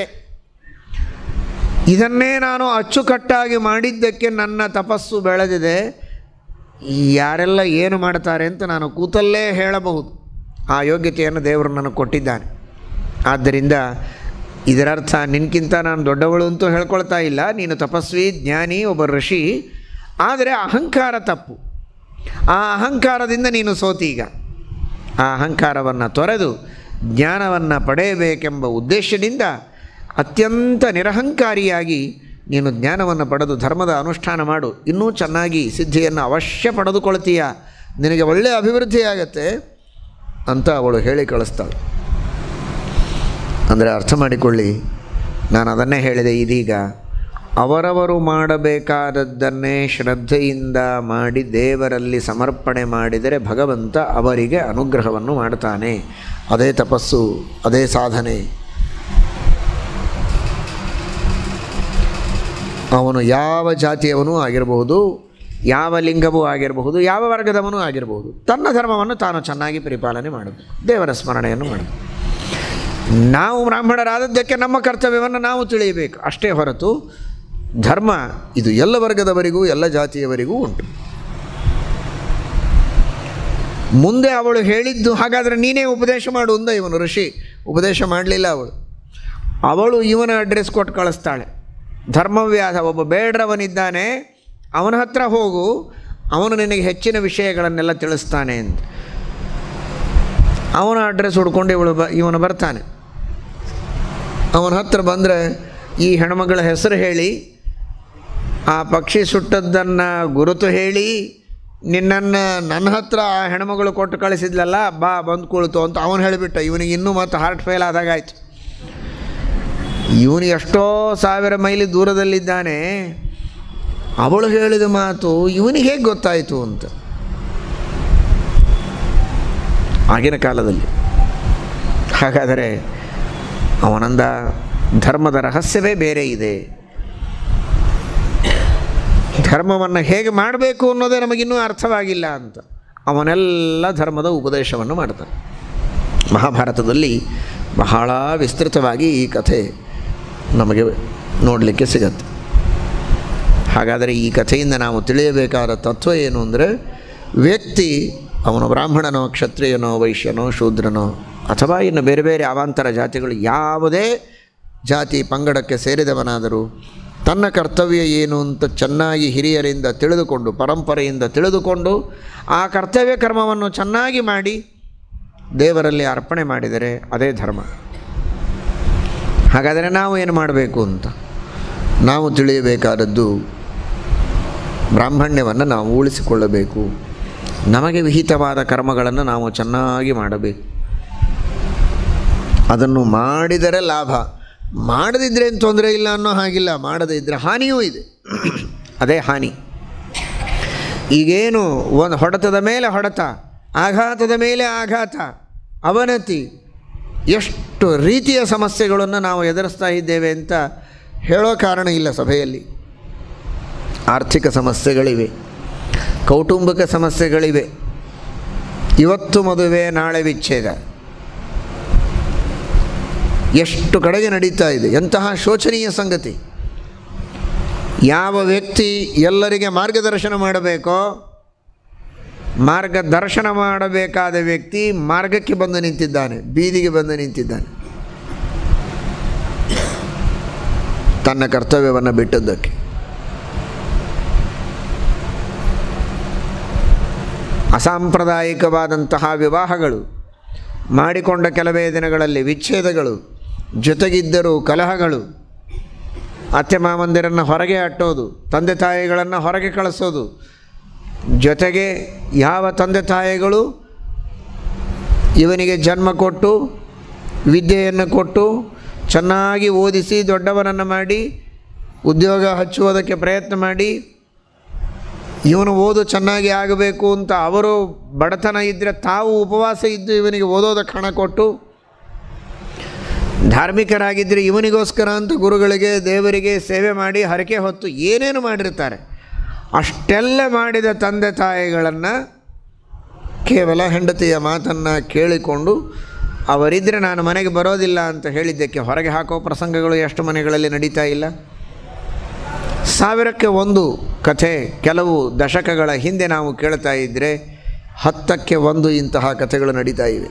ಇದನ್ನೇ ನಾನು ಅಚ್ಚುಕಟ್ಟಾಗಿ ಮಾಡಿದ್ದಕ್ಕೆ ನನ್ನ ತಪಸ್ಸು ಬೆಳೆದಿದೆ ಯಾರೆಲ್ಲ ಏನು ಮಾಡ್ತಾರೆ ಅಂತ ನಾನು ಕೂತಲ್ಲೇ ಹೇಳಬಹುದು ಆ ಯೋಗ್ಯತೆಯನ್ನು ದೇವರು ನನಗೆ ಕೊಟ್ಟಿದ್ದಾನೆ ಆದ್ದರಿಂದ ಇದರರ್ಥ ನಿನ್ಕಿಂತ ನಾನು ದೊಡ್ಡವಳು ಅಂತೂ ಹೇಳ್ಕೊಳ್ತಾ ಇಲ್ಲ ನೀನು ತಪಸ್ವಿ ಜ್ಞಾನಿ ಒಬ್ಬ ಋಷಿ ಆದರೆ ಅಹಂಕಾರ ತಪ್ಪು ಆ ಅಹಂಕಾರದಿಂದ ನೀನು ಸೋತೀಗ ಆ ಅಹಂಕಾರವನ್ನು ತೊರೆದು ಜ್ಞಾನವನ್ನು ಪಡೆಯಬೇಕೆಂಬ ಉದ್ದೇಶದಿಂದ ಅತ್ಯಂತ ನಿರಹಂಕಾರಿಯಾಗಿ ನೀನು ಜ್ಞಾನವನ್ನು ಪಡೆದು ಧರ್ಮದ ಅನುಷ್ಠಾನ ಮಾಡು ಇನ್ನೂ ಚೆನ್ನಾಗಿ ಸಿದ್ಧಿಯನ್ನು ಅವಶ್ಯ ಪಡೆದುಕೊಳ್ತೀಯ ನಿನಗೆ ಒಳ್ಳೆಯ ಅಭಿವೃದ್ಧಿಯಾಗತ್ತೆ ಅಂತ ಅವಳು ಹೇಳಿ ಕಳಿಸ್ತಾಳೆ ಅಂದರೆ ಅರ್ಥ ಮಾಡಿಕೊಳ್ಳಿ ನಾನು ಅದನ್ನೇ ಹೇಳಿದೆ ಇದೀಗ ಅವರವರು ಮಾಡಬೇಕಾದದ್ದನ್ನೇ ಶ್ರದ್ಧೆಯಿಂದ ಮಾಡಿ ದೇವರಲ್ಲಿ ಸಮರ್ಪಣೆ ಮಾಡಿದರೆ ಭಗವಂತ ಅವರಿಗೆ ಅನುಗ್ರಹವನ್ನು ಮಾಡ್ತಾನೆ ಅದೇ ತಪಸ್ಸು ಅದೇ ಸಾಧನೆ ಅವನು ಯಾವ ಜಾತಿಯವನೂ ಆಗಿರಬಹುದು ಯಾವ ಲಿಂಗವೂ ಆಗಿರಬಹುದು ಯಾವ ವರ್ಗದವನೂ ಆಗಿರಬಹುದು ತನ್ನ ಧರ್ಮವನ್ನು ತಾನು ಚೆನ್ನಾಗಿ ಪರಿಪಾಲನೆ ಮಾಡಬೇಕು ದೇವರ ಸ್ಮರಣೆಯನ್ನು ಮಾಡಬೇಕು ನಾವು ಬ್ರಾಹ್ಮಣರಾದದ್ದಕ್ಕೆ ನಮ್ಮ ಕರ್ತವ್ಯವನ್ನು ನಾವು ತಿಳಿಯಬೇಕು ಅಷ್ಟೇ ಹೊರತು ಧರ್ಮ ಇದು ಎಲ್ಲ ವರ್ಗದವರಿಗೂ ಎಲ್ಲ ಜಾತಿಯವರಿಗೂ ಉಂಟು ಮುಂದೆ ಅವಳು ಹೇಳಿದ್ದು ಹಾಗಾದರೆ ನೀನೇ ಉಪದೇಶ ಮಾಡು ಅಂದ ಇವನು ಋಷಿ ಉಪದೇಶ ಮಾಡಲಿಲ್ಲ ಅವಳು ಅವಳು ಇವನ ಅಡ್ರೆಸ್ ಕೊಟ್ಟು ಕಳಿಸ್ತಾಳೆ ಧರ್ಮವ್ಯಾಧ ಒಬ್ಬ ಬೇಡ್ರವನಿದ್ದಾನೆ ಅವನ ಹತ್ರ ಹೋಗು ಅವನು ನಿನಗೆ ಹೆಚ್ಚಿನ ವಿಷಯಗಳನ್ನೆಲ್ಲ ತಿಳಿಸ್ತಾನೆ ಅಂತ ಅವನ ಅಡ್ರೆಸ್ ಹುಡ್ಕೊಂಡು ಇವಳು ಬ ಇವನು ಬರ್ತಾನೆ ಅವನ ಹತ್ರ ಬಂದರೆ ಈ ಹೆಣ್ಮಗಳ ಹೆಸರು ಹೇಳಿ ಆ ಪಕ್ಷಿ ಸುಟ್ಟದ್ದನ್ನು ಗುರುತು ಹೇಳಿ ನಿನ್ನನ್ನು ನನ್ನ ಹತ್ರ ಆ ಹೆಣ್ಮಗಳು ಕೊಟ್ಟು ಕಳಿಸಿದ್ಲಲ್ಲ ಬಾ ಬಂದು ಕುಳಿತು ಅಂತ ಅವನು ಹೇಳಿಬಿಟ್ಟ ಇವನಿಗೆ ಇನ್ನೂ ಮತ್ತು ಹಾರ್ಟ್ ಫೇಲ್ ಆದಾಗಾಯ್ತು ಇವನು ಎಷ್ಟೋ ಸಾವಿರ ಮೈಲಿ ದೂರದಲ್ಲಿದ್ದಾನೆ ಅವಳು ಹೇಳಿದ ಮಾತು ಇವನಿಗೆ ಹೇಗೆ ಗೊತ್ತಾಯಿತು ಅಂತ ಆಗಿನ ಕಾಲದಲ್ಲಿ ಹಾಗಾದರೆ ಅವನಂದ ಧರ್ಮದ ರಹಸ್ಯವೇ ಬೇರೆ ಇದೆ ಧರ್ಮವನ್ನು ಹೇಗೆ ಮಾಡಬೇಕು ಅನ್ನೋದೇ ನಮಗಿನ್ನೂ ಅರ್ಥವಾಗಿಲ್ಲ ಅಂತ ಅವನೆಲ್ಲ ಧರ್ಮದ ಉಪದೇಶವನ್ನು ಮಾಡ್ತಾನೆ ಮಹಾಭಾರತದಲ್ಲಿ ಬಹಳ ವಿಸ್ತೃತವಾಗಿ ಈ ಕಥೆ ನಮಗೆ ನೋಡಲಿಕ್ಕೆ ಸಿಗತ್ತೆ ಹಾಗಾದರೆ ಈ ಕಥೆಯಿಂದ ನಾವು ತಿಳಿಯಬೇಕಾದ ತತ್ವ ಏನು ಅಂದರೆ ವ್ಯಕ್ತಿ ಅವನು ಬ್ರಾಹ್ಮಣನೋ ಕ್ಷತ್ರಿಯನೋ ವೈಶ್ಯನೋ ಶೂದ್ರನೋ ಅಥವಾ ಇನ್ನು ಬೇರೆ ಬೇರೆ ಅವಾಂತರ ಜಾತಿಗಳು ಯಾವುದೇ ಜಾತಿ ಪಂಗಡಕ್ಕೆ ಸೇರಿದವನಾದರೂ ತನ್ನ ಕರ್ತವ್ಯ ಏನು ಅಂತ ಚೆನ್ನಾಗಿ ಹಿರಿಯರಿಂದ ತಿಳಿದುಕೊಂಡು ಪರಂಪರೆಯಿಂದ ತಿಳಿದುಕೊಂಡು ಆ ಕರ್ತವ್ಯ ಕರ್ಮವನ್ನು ಚೆನ್ನಾಗಿ ಮಾಡಿ ದೇವರಲ್ಲಿ ಅರ್ಪಣೆ ಮಾಡಿದರೆ ಅದೇ ಧರ್ಮ ಹಾಗಾದರೆ ನಾವು ಏನು ಮಾಡಬೇಕು ಅಂತ ನಾವು ತಿಳಿಯಬೇಕಾದದ್ದು ಬ್ರಾಹ್ಮಣ್ಯವನ್ನು ನಾವು ಉಳಿಸಿಕೊಳ್ಳಬೇಕು ನಮಗೆ ವಿಹಿತವಾದ ಕರ್ಮಗಳನ್ನು ನಾವು ಚೆನ್ನಾಗಿ ಮಾಡಬೇಕು ಅದನ್ನು ಮಾಡಿದರೆ ಲಾಭ ಮಾಡದಿದ್ದರೆ ಏನು ತೊಂದರೆ ಇಲ್ಲ ಅನ್ನೋ ಹಾಗಿಲ್ಲ ಮಾಡದೇ ಇದ್ದರೆ ಹಾನಿಯೂ ಇದೆ ಅದೇ ಹಾನಿ ಈಗೇನು ಒಂದು ಹೊಡೆತದ ಮೇಲೆ ಹೊಡೆತ ಆಘಾತದ ಮೇಲೆ ಆಘಾತ ಅವನತಿ ಎಷ್ಟು ರೀತಿಯ ಸಮಸ್ಯೆಗಳನ್ನು ನಾವು ಎದುರಿಸ್ತಾ ಇದ್ದೇವೆ ಅಂತ ಹೇಳೋ ಕಾರಣ ಇಲ್ಲ ಸಭೆಯಲ್ಲಿ ಆರ್ಥಿಕ ಸಮಸ್ಯೆಗಳಿವೆ ಕೌಟುಂಬಿಕ ಸಮಸ್ಯೆಗಳಿವೆ ಇವತ್ತು ಮದುವೆ ನಾಳೆ ವಿಚ್ಛೇದ ಎಷ್ಟು ಕಡೆಗೆ ನಡೀತಾ ಇದೆ ಎಂತಹ ಶೋಚನೀಯ ಸಂಗತಿ ಯಾವ ವ್ಯಕ್ತಿ ಎಲ್ಲರಿಗೆ ಮಾರ್ಗದರ್ಶನ ಮಾಡಬೇಕೋ ಮಾರ್ಗದರ್ಶನ ಮಾಡಬೇಕಾದ ವ್ಯಕ್ತಿ ಮಾರ್ಗಕ್ಕೆ ಬಂದು ನಿಂತಿದ್ದಾನೆ ಬೀದಿಗೆ ಬಂದು ನಿಂತಿದ್ದಾನೆ ತನ್ನ ಕರ್ತವ್ಯವನ್ನು ಬಿಟ್ಟದ್ದಕ್ಕೆ ಅಸಾಂಪ್ರದಾಯಿಕವಾದಂತಹ ವಿವಾಹಗಳು ಮಾಡಿಕೊಂಡ ಕೆಲವೇ ದಿನಗಳಲ್ಲಿ ವಿಚ್ಛೇದಗಳು ಜೊತೆಗಿದ್ದರೂ ಕಲಹಗಳು ಅತ್ತೆ ಮಾವಂದಿರನ್ನು ಹೊರಗೆ ಅಟ್ಟೋದು ತಂದೆ ತಾಯಿಗಳನ್ನು ಹೊರಗೆ ಕಳಿಸೋದು ಜೊತೆಗೆ ಯಾವ ತಂದೆ ತಾಯಿಗಳು ಇವನಿಗೆ ಜನ್ಮ ಕೊಟ್ಟು ವಿದ್ಯೆಯನ್ನು ಕೊಟ್ಟು ಚೆನ್ನಾಗಿ ಓದಿಸಿ ದೊಡ್ಡವನನ್ನು ಮಾಡಿ ಉದ್ಯೋಗ ಹಚ್ಚುವುದಕ್ಕೆ ಪ್ರಯತ್ನ ಮಾಡಿ ಇವನು ಓದು ಚೆನ್ನಾಗಿ ಆಗಬೇಕು ಅಂತ ಅವರು ಬಡತನ ಇದ್ದರೆ ತಾವು ಉಪವಾಸ ಇದ್ದು ಇವನಿಗೆ ಓದೋದಕ್ಕೆ ಹಣ ಕೊಟ್ಟು ಧಾರ್ಮಿಕರಾಗಿದ್ದರೆ ಇವನಿಗೋಸ್ಕರ ಅಂತ ಗುರುಗಳಿಗೆ ದೇವರಿಗೆ ಸೇವೆ ಮಾಡಿ ಹರಕೆ ಹೊತ್ತು ಏನೇನು ಮಾಡಿರ್ತಾರೆ ಅಷ್ಟೆಲ್ಲ ಮಾಡಿದ ತಂದೆ ತಾಯಿಗಳನ್ನು ಕೇವಲ ಹೆಂಡತಿಯ ಮಾತನ್ನು ಕೇಳಿಕೊಂಡು ಅವರಿದ್ದರೆ ನಾನು ಮನೆಗೆ ಬರೋದಿಲ್ಲ ಅಂತ ಹೇಳಿದ್ದಕ್ಕೆ ಹೊರಗೆ ಹಾಕೋ ಪ್ರಸಂಗಗಳು ಎಷ್ಟು ಮನೆಗಳಲ್ಲಿ ನಡೀತಾ ಇಲ್ಲ ಸಾವಿರಕ್ಕೆ ಒಂದು ಕಥೆ ಕೆಲವು ದಶಕಗಳ ಹಿಂದೆ ನಾವು ಕೇಳ್ತಾ ಇದ್ದರೆ ಹತ್ತಕ್ಕೆ ಒಂದು ಇಂತಹ ಕಥೆಗಳು ನಡೀತಾ ಇವೆ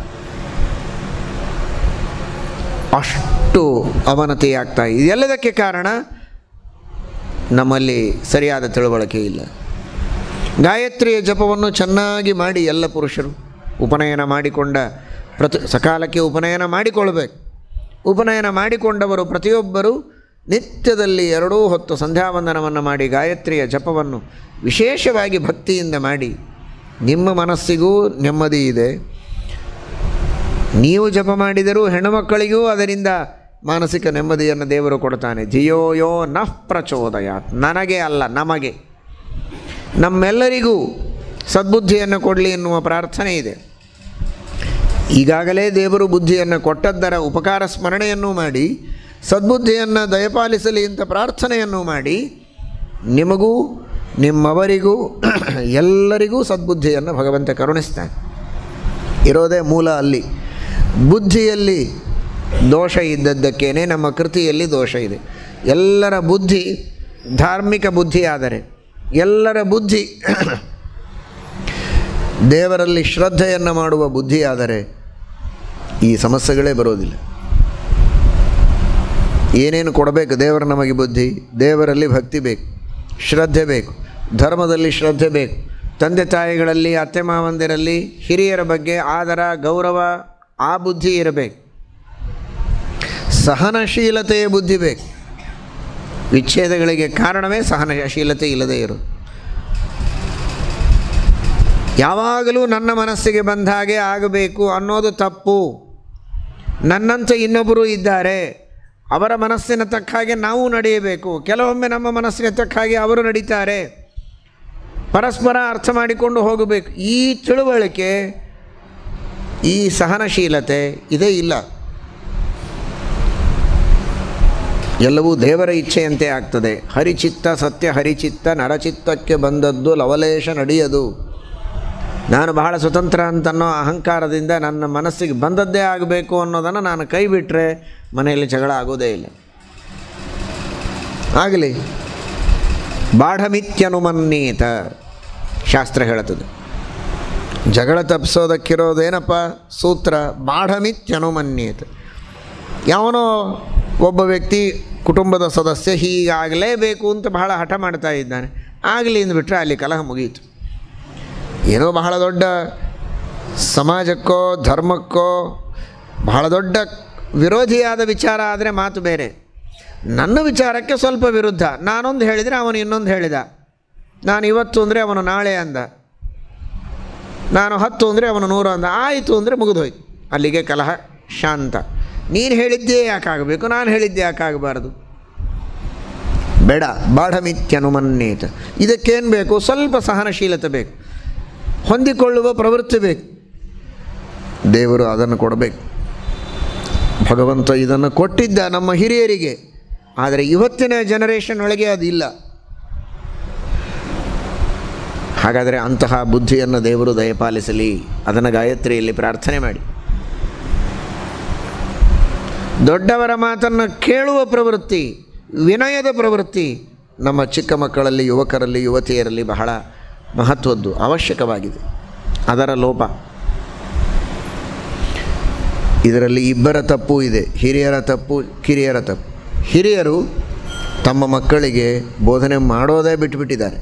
ಅಷ್ಟು ಅವನತಿಯಾಗ್ತಾ ಇದೆ ಎಲ್ಲದಕ್ಕೆ ಕಾರಣ ನಮ್ಮಲ್ಲಿ ಸರಿಯಾದ ತಿಳುವಳಿಕೆ ಇಲ್ಲ ಗಾಯತ್ರಿಯ ಜಪವನ್ನು ಚೆನ್ನಾಗಿ ಮಾಡಿ ಎಲ್ಲ ಪುರುಷರು ಉಪನಯನ ಮಾಡಿಕೊಂಡ ಪ್ರತಿ ಸಕಾಲಕ್ಕೆ ಉಪನಯನ ಮಾಡಿಕೊಳ್ಬೇಕು ಉಪನಯನ ಮಾಡಿಕೊಂಡವರು ಪ್ರತಿಯೊಬ್ಬರು ನಿತ್ಯದಲ್ಲಿ ಎರಡೂ ಹೊತ್ತು ಸಂಧ್ಯಾವಂದನವನ್ನು ಮಾಡಿ ಗಾಯತ್ರಿಯ ಜಪವನ್ನು ವಿಶೇಷವಾಗಿ ಭಕ್ತಿಯಿಂದ ಮಾಡಿ ನಿಮ್ಮ ಮನಸ್ಸಿಗೂ ನೆಮ್ಮದಿ ಇದೆ ನೀವು ಜಪ ಮಾಡಿದರೂ ಹೆಣ್ಣುಮಕ್ಕಳಿಗೂ ಅದರಿಂದ ಮಾನಸಿಕ ನೆಮ್ಮದಿಯನ್ನು ದೇವರು ಕೊಡ್ತಾನೆ ಧಿಯೋ ಯೋ ನಃ ಪ್ರಚೋದಯಾತ್ ನನಗೆ ಅಲ್ಲ ನಮಗೆ ನಮ್ಮೆಲ್ಲರಿಗೂ ಸದ್ಬುದ್ಧಿಯನ್ನು ಕೊಡಲಿ ಎನ್ನುವ ಪ್ರಾರ್ಥನೆ ಇದೆ ಈಗಾಗಲೇ ದೇವರು ಬುದ್ಧಿಯನ್ನು ಕೊಟ್ಟದ್ದರ ಉಪಕಾರ ಸ್ಮರಣೆಯನ್ನು ಮಾಡಿ ಸದ್ಬುದ್ಧಿಯನ್ನು ದಯಪಾಲಿಸಲಿ ಅಂತ ಪ್ರಾರ್ಥನೆಯನ್ನು ಮಾಡಿ ನಿಮಗೂ ನಿಮ್ಮವರಿಗೂ ಎಲ್ಲರಿಗೂ ಸದ್ಬುದ್ಧಿಯನ್ನು ಭಗವಂತ ಕರುಣಿಸ್ತಾನೆ ಇರೋದೇ ಮೂಲ ಅಲ್ಲಿ ಬುದ್ಧಿಯಲ್ಲಿ ದೋಷ ಇದ್ದದ್ದಕ್ಕೇನೆ ನಮ್ಮ ಕೃತಿಯಲ್ಲಿ ದೋಷ ಇದೆ ಎಲ್ಲರ ಬುದ್ಧಿ ಧಾರ್ಮಿಕ ಬುದ್ಧಿ ಆದರೆ ಎಲ್ಲರ ಬುದ್ಧಿ ದೇವರಲ್ಲಿ ಶ್ರದ್ಧೆಯನ್ನು ಮಾಡುವ ಬುದ್ಧಿ ಆದರೆ ಈ ಸಮಸ್ಯೆಗಳೇ ಬರೋದಿಲ್ಲ ಏನೇನು ಕೊಡಬೇಕು ದೇವರು ನಮಗೆ ಬುದ್ಧಿ ದೇವರಲ್ಲಿ ಭಕ್ತಿ ಬೇಕು ಶ್ರದ್ಧೆ ಬೇಕು ಧರ್ಮದಲ್ಲಿ ಶ್ರದ್ಧೆ ಬೇಕು ತಂದೆ ತಾಯಿಗಳಲ್ಲಿ ಅತ್ತೆ ಮಾವಂದಿರಲ್ಲಿ ಹಿರಿಯರ ಬಗ್ಗೆ ಆದರ ಗೌರವ ಆ ಬುದ್ಧಿ ಇರಬೇಕು ಸಹನಶೀಲತೆಯ ಬುದ್ಧಿ ಬೇಕು ವಿಚ್ಛೇದಗಳಿಗೆ ಕಾರಣವೇ ಸಹನಶೀಲತೆ ಇಲ್ಲದೇ ಇರೋದು ಯಾವಾಗಲೂ ನನ್ನ ಮನಸ್ಸಿಗೆ ಬಂದ ಹಾಗೆ ಆಗಬೇಕು ಅನ್ನೋದು ತಪ್ಪು ನನ್ನಂತೆ ಇನ್ನೊಬ್ಬರು ಇದ್ದಾರೆ ಅವರ ಮನಸ್ಸಿನ ತಕ್ಕ ಹಾಗೆ ನಾವು ನಡೆಯಬೇಕು ಕೆಲವೊಮ್ಮೆ ನಮ್ಮ ಮನಸ್ಸಿನ ತಕ್ಕ ಹಾಗೆ ಅವರು ನಡೀತಾರೆ ಪರಸ್ಪರ ಅರ್ಥ ಮಾಡಿಕೊಂಡು ಹೋಗಬೇಕು ಈ ತಿಳುವಳಿಕೆ ಈ ಸಹನಶೀಲತೆ ಇದೇ ಇಲ್ಲ ಎಲ್ಲವೂ ದೇವರ ಇಚ್ಛೆಯಂತೆ ಆಗ್ತದೆ ಹರಿಚಿತ್ತ ಸತ್ಯ ಹರಿಚಿತ್ತ ನರಚಿತ್ತಕ್ಕೆ ಬಂದದ್ದು ಲವಲೇಶ ನಡೆಯದು ನಾನು ಬಹಳ ಸ್ವತಂತ್ರ ಅಂತನ್ನೋ ಅಹಂಕಾರದಿಂದ ನನ್ನ ಮನಸ್ಸಿಗೆ ಬಂದದ್ದೇ ಆಗಬೇಕು ಅನ್ನೋದನ್ನು ನಾನು ಕೈ ಬಿಟ್ಟರೆ ಮನೆಯಲ್ಲಿ ಜಗಳ ಆಗೋದೇ ಇಲ್ಲ ಆಗಲಿ ಬಾಢಮಿತ್ಯನುಮನ್ನೀತ ಶಾಸ್ತ್ರ ಹೇಳುತ್ತದೆ ಜಗಳ ತಪ್ಪಿಸೋದಕ್ಕಿರೋದೇನಪ್ಪ ಸೂತ್ರ ಬಾಢಮಿತ್ಯನುಮನ್ಯೇತ ಯಾವನೋ ಒಬ್ಬ ವ್ಯಕ್ತಿ ಕುಟುಂಬದ ಸದಸ್ಯ ಹೀಗಾಗಲೇಬೇಕು ಅಂತ ಬಹಳ ಹಠ ಮಾಡ್ತಾ ಇದ್ದಾನೆ ಆಗಲಿ ಅಂದ್ಬಿಟ್ರೆ ಅಲ್ಲಿ ಕಲಹ ಮುಗಿಯಿತು ಏನೋ ಬಹಳ ದೊಡ್ಡ ಸಮಾಜಕ್ಕೋ ಧರ್ಮಕ್ಕೋ ಬಹಳ ದೊಡ್ಡ ವಿರೋಧಿಯಾದ ವಿಚಾರ ಆದರೆ ಮಾತು ಬೇರೆ ನನ್ನ ವಿಚಾರಕ್ಕೆ ಸ್ವಲ್ಪ ವಿರುದ್ಧ ನಾನೊಂದು ಹೇಳಿದರೆ ಅವನು ಇನ್ನೊಂದು ಹೇಳಿದ ನಾನು ಇವತ್ತು ಅಂದರೆ ಅವನು ನಾಳೆ ಅಂದ ನಾನು ಹತ್ತು ಅಂದರೆ ಅವನು ನೂರು ಅಂದ ಆಯಿತು ಅಂದರೆ ಮುಗಿದೋಯ್ತು ಅಲ್ಲಿಗೆ ಕಲಹ ಶಾಂತ ನೀನು ಹೇಳಿದ್ದೇ ಯಾಕಾಗಬೇಕು ನಾನು ಹೇಳಿದ್ದೇ ಯಾಕಾಗಬಾರ್ದು ಬೇಡ ಬಾಢಮಿತ್ಯನುಮನ್ನೇತ ಇದಕ್ಕೇನು ಬೇಕು ಸ್ವಲ್ಪ ಸಹನಶೀಲತೆ ಬೇಕು ಹೊಂದಿಕೊಳ್ಳುವ ಪ್ರವೃತ್ತಿ ಬೇಕು ದೇವರು ಅದನ್ನು ಕೊಡಬೇಕು ಭಗವಂತ ಇದನ್ನು ಕೊಟ್ಟಿದ್ದ ನಮ್ಮ ಹಿರಿಯರಿಗೆ ಆದರೆ ಇವತ್ತಿನ ಜನರೇಷನ್ ಒಳಗೆ ಅದಿಲ್ಲ ಹಾಗಾದರೆ ಅಂತಹ ಬುದ್ಧಿಯನ್ನು ದೇವರು ದಯಪಾಲಿಸಲಿ ಅದನ್ನು ಗಾಯತ್ರಿಯಲ್ಲಿ ಪ್ರಾರ್ಥನೆ ಮಾಡಿ ದೊಡ್ಡವರ ಮಾತನ್ನು ಕೇಳುವ ಪ್ರವೃತ್ತಿ ವಿನಯದ ಪ್ರವೃತ್ತಿ ನಮ್ಮ ಚಿಕ್ಕ ಮಕ್ಕಳಲ್ಲಿ ಯುವಕರಲ್ಲಿ ಯುವತಿಯರಲ್ಲಿ ಬಹಳ ಮಹತ್ವದ್ದು ಅವಶ್ಯಕವಾಗಿದೆ ಅದರ ಲೋಪ ಇದರಲ್ಲಿ ಇಬ್ಬರ ತಪ್ಪು ಇದೆ ಹಿರಿಯರ ತಪ್ಪು ಕಿರಿಯರ ತಪ್ಪು ಹಿರಿಯರು ತಮ್ಮ ಮಕ್ಕಳಿಗೆ ಬೋಧನೆ ಮಾಡೋದೇ ಬಿಟ್ಟುಬಿಟ್ಟಿದ್ದಾರೆ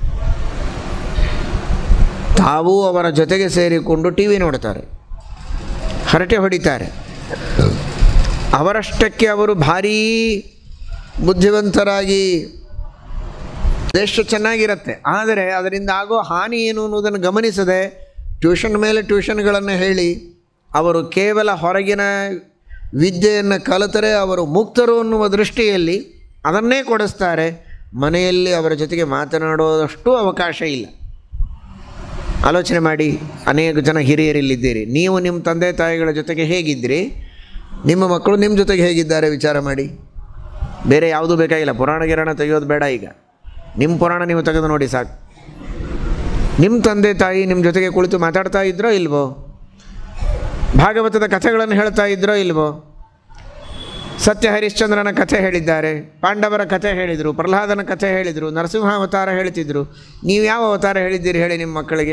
ತಾವೂ ಅವರ ಜೊತೆಗೆ ಸೇರಿಕೊಂಡು ಟಿ ವಿ ನೋಡ್ತಾರೆ ಹರಟೆ ಹೊಡಿತಾರೆ ಅವರಷ್ಟಕ್ಕೆ ಅವರು ಭಾರೀ ಬುದ್ಧಿವಂತರಾಗಿ ದೇಶ ಚೆನ್ನಾಗಿರುತ್ತೆ ಆದರೆ ಅದರಿಂದ ಆಗೋ ಹಾನಿ ಏನು ಅನ್ನೋದನ್ನು ಗಮನಿಸದೆ ಟ್ಯೂಷನ್ ಮೇಲೆ ಟ್ಯೂಷನ್ಗಳನ್ನು ಹೇಳಿ ಅವರು ಕೇವಲ ಹೊರಗಿನ ವಿದ್ಯೆಯನ್ನು ಕಲಿತರೆ ಅವರು ಮುಕ್ತರು ಅನ್ನುವ ದೃಷ್ಟಿಯಲ್ಲಿ ಅದನ್ನೇ ಕೊಡಿಸ್ತಾರೆ ಮನೆಯಲ್ಲಿ ಅವರ ಜೊತೆಗೆ ಮಾತನಾಡೋದಷ್ಟು ಅವಕಾಶ ಇಲ್ಲ ಆಲೋಚನೆ ಮಾಡಿ ಅನೇಕ ಜನ ಹಿರಿಯರಿಲ್ಲಿದ್ದೀರಿ ನೀವು ನಿಮ್ಮ ತಂದೆ ತಾಯಿಗಳ ಜೊತೆಗೆ ಹೇಗಿದ್ದೀರಿ ನಿಮ್ಮ ಮಕ್ಕಳು ನಿಮ್ಮ ಜೊತೆಗೆ ಹೇಗಿದ್ದಾರೆ ವಿಚಾರ ಮಾಡಿ ಬೇರೆ ಯಾವುದೂ ಬೇಕಾಗಿಲ್ಲ ಪುರಾಣ ಗಿರಾಣ ತೆಗೆಯೋದು ಬೇಡ ಈಗ ನಿಮ್ಮ ಪುರಾಣ ನೀವು ತೆಗೆದು ನೋಡಿ ಸಾಕು ನಿಮ್ಮ ತಂದೆ ತಾಯಿ ನಿಮ್ಮ ಜೊತೆಗೆ ಕುಳಿತು ಮಾತಾಡ್ತಾ ಇದ್ರೋ ಇಲ್ವೋ ಭಾಗವತದ ಕಥೆಗಳನ್ನು ಹೇಳ್ತಾ ಇದ್ರೋ ಇಲ್ವೋ ಸತ್ಯ ಹರಿಶ್ಚಂದ್ರನ ಕಥೆ ಹೇಳಿದ್ದಾರೆ ಪಾಂಡವರ ಕಥೆ ಹೇಳಿದರು ಪ್ರಹ್ಲಾದನ ಕಥೆ ಹೇಳಿದರು ನರಸಿಂಹ ಅವತಾರ ಹೇಳ್ತಿದ್ರು ನೀವು ಯಾವ ಅವತಾರ ಹೇಳಿದ್ದೀರಿ ಹೇಳಿ ನಿಮ್ಮ ಮಕ್ಕಳಿಗೆ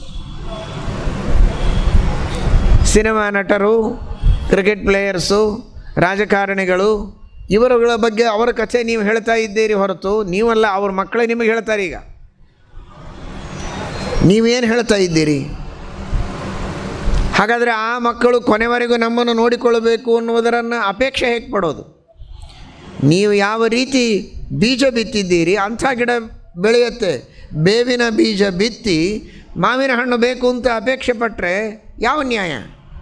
ಸಿನಿಮಾ ನಟರು ಕ್ರಿಕೆಟ್ ಪ್ಲೇಯರ್ಸು ರಾಜಕಾರಣಿಗಳು ಇವರುಗಳ ಬಗ್ಗೆ ಅವರ ಕಥೆ ನೀವು ಹೇಳ್ತಾ ಇದ್ದೀರಿ ಹೊರತು ನೀವಲ್ಲ ಅವ್ರ ಮಕ್ಕಳೇ ನಿಮಗೆ ಹೇಳ್ತಾರೆ ಈಗ ನೀವೇನು ಹೇಳ್ತಾ ಇದ್ದೀರಿ ಹಾಗಾದರೆ ಆ ಮಕ್ಕಳು ಕೊನೆವರೆಗೂ ನಮ್ಮನ್ನು ನೋಡಿಕೊಳ್ಳಬೇಕು ಅನ್ನುವುದರನ್ನು ಅಪೇಕ್ಷೆ ಹೇಗೆ ಪಡೋದು ನೀವು ಯಾವ ರೀತಿ ಬೀಜ ಬಿತ್ತಿದ್ದೀರಿ ಅಂಥ ಗಿಡ ಬೆಳೆಯುತ್ತೆ ಬೇವಿನ ಬೀಜ ಬಿತ್ತಿ ಮಾವಿನ ಹಣ್ಣು ಬೇಕು ಅಂತ ಅಪೇಕ್ಷೆ ಪಟ್ಟರೆ ಯಾವ ನ್ಯಾಯ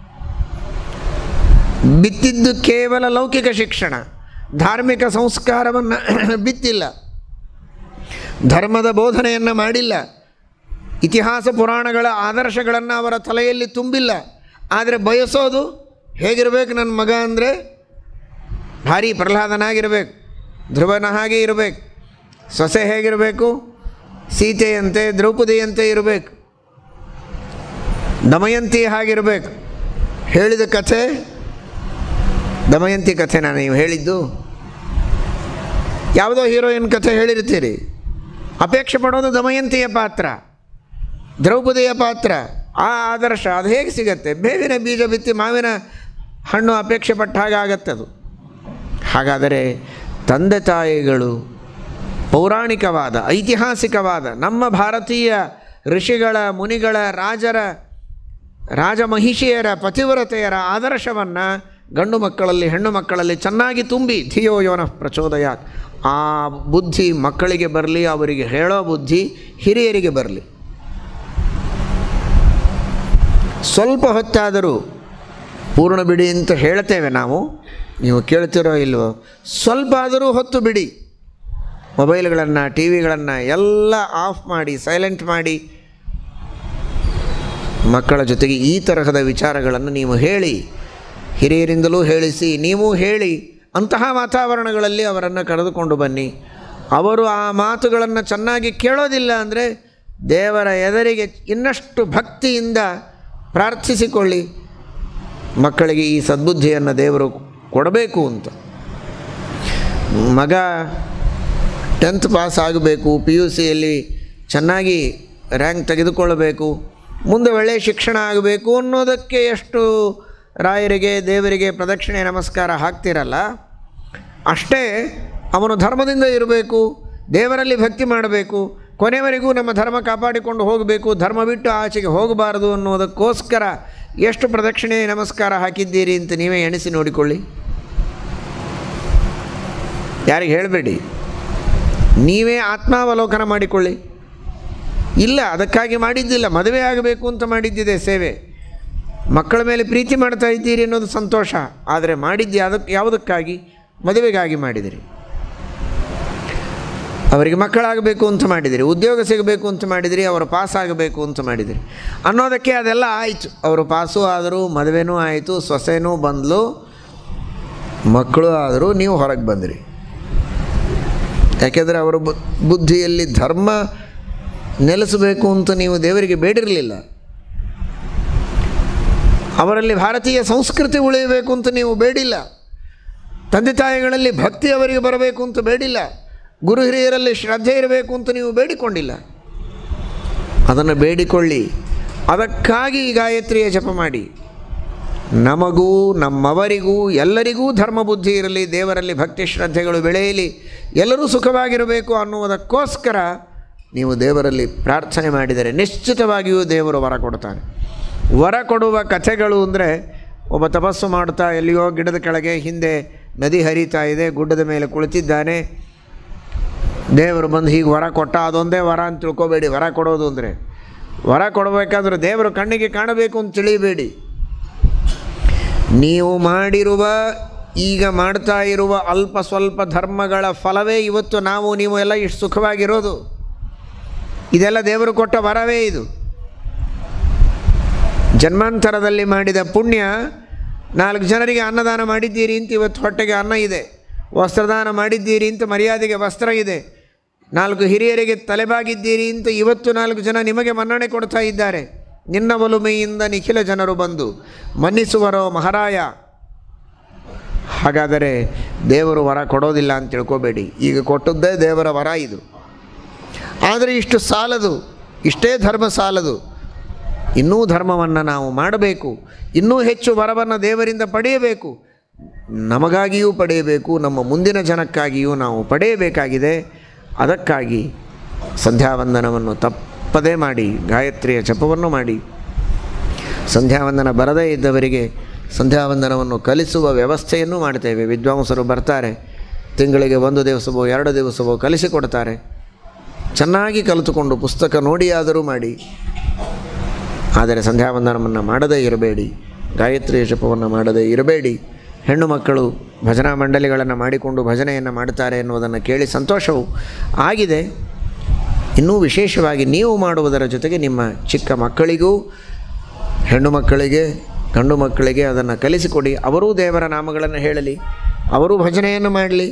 ಬಿತ್ತಿದ್ದು ಕೇವಲ ಲೌಕಿಕ ಶಿಕ್ಷಣ ಧಾರ್ಮಿಕ ಸಂಸ್ಕಾರವನ್ನು ಬಿತ್ತಿಲ್ಲ ಧರ್ಮದ ಬೋಧನೆಯನ್ನು ಮಾಡಿಲ್ಲ ಇತಿಹಾಸ ಪುರಾಣಗಳ ಆದರ್ಶಗಳನ್ನು ಅವರ ತಲೆಯಲ್ಲಿ ತುಂಬಿಲ್ಲ ಆದರೆ ಬಯಸೋದು ಹೇಗಿರಬೇಕು ನನ್ನ ಮಗ ಅಂದರೆ ಭಾರಿ ಪ್ರಹ್ಲಾದನಾಗಿರಬೇಕು ಧ್ರುವನ ಹಾಗೆ ಇರಬೇಕು ಸೊಸೆ ಹೇಗಿರಬೇಕು ಸೀತೆಯಂತೆ ದ್ರೌಪದಿಯಂತೆ ಇರಬೇಕು ದಮಯಂತಿ ಹಾಗಿರಬೇಕು ಹೇಳಿದ ಕಥೆ ದಮಯಂತಿ ಕಥೆ ನಾನು ನೀವು ಹೇಳಿದ್ದು ಯಾವುದೋ ಹೀರೋಯಿನ್ ಕಥೆ ಹೇಳಿರ್ತೀರಿ ಅಪೇಕ್ಷೆ ಪಡೋದು ದಮಯಂತಿಯ ಪಾತ್ರ ದ್ರೌಪದಿಯ ಪಾತ್ರ ಆ ಆದರ್ಶ ಅದು ಹೇಗೆ ಸಿಗತ್ತೆ ಬೇವಿನ ಬೀಜ ಬಿತ್ತಿ ಮಾವಿನ ಹಣ್ಣು ಅಪೇಕ್ಷೆ ಪಟ್ಟ ಹಾಗೆ ಆಗತ್ತೆ ಅದು ಹಾಗಾದರೆ ತಂದೆ ತಾಯಿಗಳು ಪೌರಾಣಿಕವಾದ ಐತಿಹಾಸಿಕವಾದ ನಮ್ಮ ಭಾರತೀಯ ಋಷಿಗಳ ಮುನಿಗಳ ರಾಜರ ರಾಜಮಹಿಷಿಯರ ಪತಿವ್ರತೆಯರ ಆದರ್ಶವನ್ನು ಗಂಡು ಮಕ್ಕಳಲ್ಲಿ ಹೆಣ್ಣು ಮಕ್ಕಳಲ್ಲಿ ಚೆನ್ನಾಗಿ ತುಂಬಿ ಧಿಯೋ ಯೋನ ಪ್ರಚೋದಯಾತ್ ಆ ಬುದ್ಧಿ ಮಕ್ಕಳಿಗೆ ಬರಲಿ ಅವರಿಗೆ ಹೇಳೋ ಬುದ್ಧಿ ಹಿರಿಯರಿಗೆ ಬರಲಿ ಸ್ವಲ್ಪ ಹೊತ್ತಾದರೂ ಪೂರ್ಣ ಬಿಡಿ ಅಂತ ಹೇಳ್ತೇವೆ ನಾವು ನೀವು ಕೇಳ್ತಿರೋ ಇಲ್ವೋ ಸ್ವಲ್ಪ ಆದರೂ ಹೊತ್ತು ಬಿಡಿ ಮೊಬೈಲ್ಗಳನ್ನು ಟಿ ವಿಗಳನ್ನು ಎಲ್ಲ ಆಫ್ ಮಾಡಿ ಸೈಲೆಂಟ್ ಮಾಡಿ ಮಕ್ಕಳ ಜೊತೆಗೆ ಈ ತರಹದ ವಿಚಾರಗಳನ್ನು ನೀವು ಹೇಳಿ ಹಿರಿಯರಿಂದಲೂ ಹೇಳಿಸಿ ನೀವು ಹೇಳಿ ಅಂತಹ ವಾತಾವರಣಗಳಲ್ಲಿ ಅವರನ್ನು ಕರೆದುಕೊಂಡು ಬನ್ನಿ ಅವರು ಆ ಮಾತುಗಳನ್ನು ಚೆನ್ನಾಗಿ ಕೇಳೋದಿಲ್ಲ ಅಂದರೆ ದೇವರ ಎದುರಿಗೆ ಇನ್ನಷ್ಟು ಭಕ್ತಿಯಿಂದ ಪ್ರಾರ್ಥಿಸಿಕೊಳ್ಳಿ ಮಕ್ಕಳಿಗೆ ಈ ಸದ್ಬುದ್ಧಿಯನ್ನು ದೇವರು ಕೊಡಬೇಕು ಅಂತ ಮಗ ಟೆಂತ್ ಪಾಸ್ ಆಗಬೇಕು ಪಿ ಯು ಸಿಯಲ್ಲಿ ಚೆನ್ನಾಗಿ ರ್ಯಾಂಕ್ ತೆಗೆದುಕೊಳ್ಳಬೇಕು ಮುಂದೆ ಒಳ್ಳೆಯ ಶಿಕ್ಷಣ ಆಗಬೇಕು ಅನ್ನೋದಕ್ಕೆ ಎಷ್ಟು ರಾಯರಿಗೆ ದೇವರಿಗೆ ಪ್ರದಕ್ಷಿಣೆ ನಮಸ್ಕಾರ ಹಾಕ್ತಿರಲ್ಲ ಅಷ್ಟೇ ಅವನು ಧರ್ಮದಿಂದ ಇರಬೇಕು ದೇವರಲ್ಲಿ ಭಕ್ತಿ ಮಾಡಬೇಕು ಕೊನೆವರೆಗೂ ನಮ್ಮ ಧರ್ಮ ಕಾಪಾಡಿಕೊಂಡು ಹೋಗಬೇಕು ಧರ್ಮ ಬಿಟ್ಟು ಆಚೆಗೆ ಹೋಗಬಾರದು ಅನ್ನೋದಕ್ಕೋಸ್ಕರ ಎಷ್ಟು ಪ್ರದಕ್ಷಿಣೆ ನಮಸ್ಕಾರ ಹಾಕಿದ್ದೀರಿ ಅಂತ ನೀವೇ ಎಣಿಸಿ ನೋಡಿಕೊಳ್ಳಿ ಯಾರಿಗೆ ಹೇಳಬೇಡಿ ನೀವೇ ಆತ್ಮಾವಲೋಕನ ಮಾಡಿಕೊಳ್ಳಿ ಇಲ್ಲ ಅದಕ್ಕಾಗಿ ಮಾಡಿದ್ದಿಲ್ಲ ಮದುವೆ ಆಗಬೇಕು ಅಂತ ಮಾಡಿದ್ದಿದೆ ಸೇವೆ ಮಕ್ಕಳ ಮೇಲೆ ಪ್ರೀತಿ ಮಾಡ್ತಾ ಇದ್ದೀರಿ ಅನ್ನೋದು ಸಂತೋಷ ಆದರೆ ಮಾಡಿದ್ದು ಅದಕ್ಕೆ ಯಾವುದಕ್ಕಾಗಿ ಮದುವೆಗಾಗಿ ಮಾಡಿದಿರಿ ಅವರಿಗೆ ಮಕ್ಕಳಾಗಬೇಕು ಅಂತ ಮಾಡಿದಿರಿ ಉದ್ಯೋಗ ಸಿಗಬೇಕು ಅಂತ ಮಾಡಿದಿರಿ ಅವರು ಪಾಸ್ ಆಗಬೇಕು ಅಂತ ಮಾಡಿದಿರಿ ಅನ್ನೋದಕ್ಕೆ ಅದೆಲ್ಲ ಆಯಿತು ಅವರು ಪಾಸು ಆದರು ಮದುವೆನೂ ಆಯಿತು ಸೊಸೆನೂ ಬಂದಲು ಮಕ್ಕಳು ಆದರೂ ನೀವು ಹೊರಗೆ ಬಂದಿರಿ ಯಾಕೆಂದರೆ ಅವರ ಬು ಬುದ್ಧಿಯಲ್ಲಿ ಧರ್ಮ ನೆಲೆಸಬೇಕು ಅಂತ ನೀವು ದೇವರಿಗೆ ಬೇಡಿರಲಿಲ್ಲ ಅವರಲ್ಲಿ ಭಾರತೀಯ ಸಂಸ್ಕೃತಿ ಉಳಿಯಬೇಕು ಅಂತ ನೀವು ಬೇಡಿಲ್ಲ ತಂದೆ ತಾಯಿಗಳಲ್ಲಿ ಭಕ್ತಿ ಅವರಿಗೆ ಬರಬೇಕು ಅಂತ ಬೇಡಿಲ್ಲ ಗುರು ಹಿರಿಯರಲ್ಲಿ ಶ್ರದ್ಧೆ ಇರಬೇಕು ಅಂತ ನೀವು ಬೇಡಿಕೊಂಡಿಲ್ಲ ಅದನ್ನು ಬೇಡಿಕೊಳ್ಳಿ ಅದಕ್ಕಾಗಿ ಈ ಗಾಯತ್ರಿಯ ಜಪ ಮಾಡಿ ನಮಗೂ ನಮ್ಮವರಿಗೂ ಎಲ್ಲರಿಗೂ ಧರ್ಮ ಬುದ್ಧಿ ಇರಲಿ ದೇವರಲ್ಲಿ ಭಕ್ತಿ ಶ್ರದ್ಧೆಗಳು ಬೆಳೆಯಲಿ ಎಲ್ಲರೂ ಸುಖವಾಗಿರಬೇಕು ಅನ್ನುವುದಕ್ಕೋಸ್ಕರ ನೀವು ದೇವರಲ್ಲಿ ಪ್ರಾರ್ಥನೆ ಮಾಡಿದರೆ ನಿಶ್ಚಿತವಾಗಿಯೂ ದೇವರು ವರ ಕೊಡ್ತಾನೆ ವರ ಕೊಡುವ ಕಥೆಗಳು ಅಂದರೆ ಒಬ್ಬ ತಪಸ್ಸು ಮಾಡ್ತಾ ಎಲ್ಲಿಯೋ ಗಿಡದ ಕೆಳಗೆ ಹಿಂದೆ ನದಿ ಹರಿತಾ ಇದೆ ಗುಡ್ಡದ ಮೇಲೆ ಕುಳಿತಿದ್ದಾನೆ ದೇವರು ಬಂದು ಹೀಗೆ ವರ ಕೊಟ್ಟ ಅದೊಂದೇ ವರ ಅಂತ ತಿಳ್ಕೊಬೇಡಿ ವರ ಕೊಡೋದು ಅಂದರೆ ವರ ಕೊಡಬೇಕಾದ್ರೆ ದೇವರು ಕಣ್ಣಿಗೆ ಕಾಣಬೇಕು ಅಂತ ತಿಳಿಯಬೇಡಿ ನೀವು ಮಾಡಿರುವ ಈಗ ಮಾಡ್ತಾ ಇರುವ ಅಲ್ಪ ಸ್ವಲ್ಪ ಧರ್ಮಗಳ ಫಲವೇ ಇವತ್ತು ನಾವು ನೀವು ಎಲ್ಲ ಇಷ್ಟು ಸುಖವಾಗಿರೋದು ಇದೆಲ್ಲ ದೇವರು ಕೊಟ್ಟ ವರವೇ ಇದು ಜನ್ಮಾಂತರದಲ್ಲಿ ಮಾಡಿದ ಪುಣ್ಯ ನಾಲ್ಕು ಜನರಿಗೆ ಅನ್ನದಾನ ಮಾಡಿದ್ದೀರಿ ಅಂತ ಇವತ್ತು ಹೊಟ್ಟೆಗೆ ಅನ್ನ ಇದೆ ವಸ್ತ್ರದಾನ ಮಾಡಿದ್ದೀರಿ ಅಂತ ಮರ್ಯಾದೆಗೆ ವಸ್ತ್ರ ಇದೆ ನಾಲ್ಕು ಹಿರಿಯರಿಗೆ ತಲೆಬಾಗಿದ್ದೀರಿ ಅಂತ ಇವತ್ತು ನಾಲ್ಕು ಜನ ನಿಮಗೆ ಮನ್ನಣೆ ಕೊಡ್ತಾ ಇದ್ದಾರೆ ನಿನ್ನ ಒಲುಮೆಯಿಂದ ನಿಖಿಲ ಜನರು ಬಂದು ಮನ್ನಿಸುವರೋ ಮಹಾರಾಯ ಹಾಗಾದರೆ ದೇವರು ವರ ಕೊಡೋದಿಲ್ಲ ಅಂತ ತಿಳ್ಕೊಬೇಡಿ ಈಗ ಕೊಟ್ಟದ್ದೇ ದೇವರ ವರ ಇದು ಆದರೆ ಇಷ್ಟು ಸಾಲದು ಇಷ್ಟೇ ಧರ್ಮ ಸಾಲದು ಇನ್ನೂ ಧರ್ಮವನ್ನು ನಾವು ಮಾಡಬೇಕು ಇನ್ನೂ ಹೆಚ್ಚು ವರವನ್ನು ದೇವರಿಂದ ಪಡೆಯಬೇಕು ನಮಗಾಗಿಯೂ ಪಡೆಯಬೇಕು ನಮ್ಮ ಮುಂದಿನ ಜನಕ್ಕಾಗಿಯೂ ನಾವು ಪಡೆಯಬೇಕಾಗಿದೆ ಅದಕ್ಕಾಗಿ ಸಂಧ್ಯಾವಂದನವನ್ನು ತಪ್ಪದೇ ಮಾಡಿ ಗಾಯತ್ರಿಯ ಜಪವನ್ನು ಮಾಡಿ ಸಂಧ್ಯಾವಂದನ ಬರದೇ ಇದ್ದವರಿಗೆ ಸಂಧ್ಯಾವಂದನವನ್ನು ಕಲಿಸುವ ವ್ಯವಸ್ಥೆಯನ್ನು ಮಾಡ್ತೇವೆ ವಿದ್ವಾಂಸರು ಬರ್ತಾರೆ ತಿಂಗಳಿಗೆ ಒಂದು ದಿವಸವೋ ಎರಡು ದಿವಸವೋ ಕಲಿಸಿಕೊಡ್ತಾರೆ ಚೆನ್ನಾಗಿ ಕಲಿತುಕೊಂಡು ಪುಸ್ತಕ ನೋಡಿಯಾದರೂ ಮಾಡಿ ಆದರೆ ಸಂಧ್ಯಾವಂದನವನ್ನು ಮಾಡದೇ ಇರಬೇಡಿ ಗಾಯತ್ರಿ ಜಪವನ್ನು ಮಾಡದೇ ಇರಬೇಡಿ ಹೆಣ್ಣು ಮಕ್ಕಳು ಭಜನಾ ಮಂಡಳಿಗಳನ್ನು ಮಾಡಿಕೊಂಡು ಭಜನೆಯನ್ನು ಮಾಡ್ತಾರೆ ಎನ್ನುವುದನ್ನು ಕೇಳಿ ಸಂತೋಷವು ಆಗಿದೆ ಇನ್ನೂ ವಿಶೇಷವಾಗಿ ನೀವು ಮಾಡುವುದರ ಜೊತೆಗೆ ನಿಮ್ಮ ಚಿಕ್ಕ ಮಕ್ಕಳಿಗೂ ಹೆಣ್ಣು ಮಕ್ಕಳಿಗೆ ಗಂಡು ಮಕ್ಕಳಿಗೆ ಅದನ್ನು ಕಲಿಸಿಕೊಡಿ ಅವರೂ ದೇವರ ನಾಮಗಳನ್ನು ಹೇಳಲಿ ಅವರೂ ಭಜನೆಯನ್ನು ಮಾಡಲಿ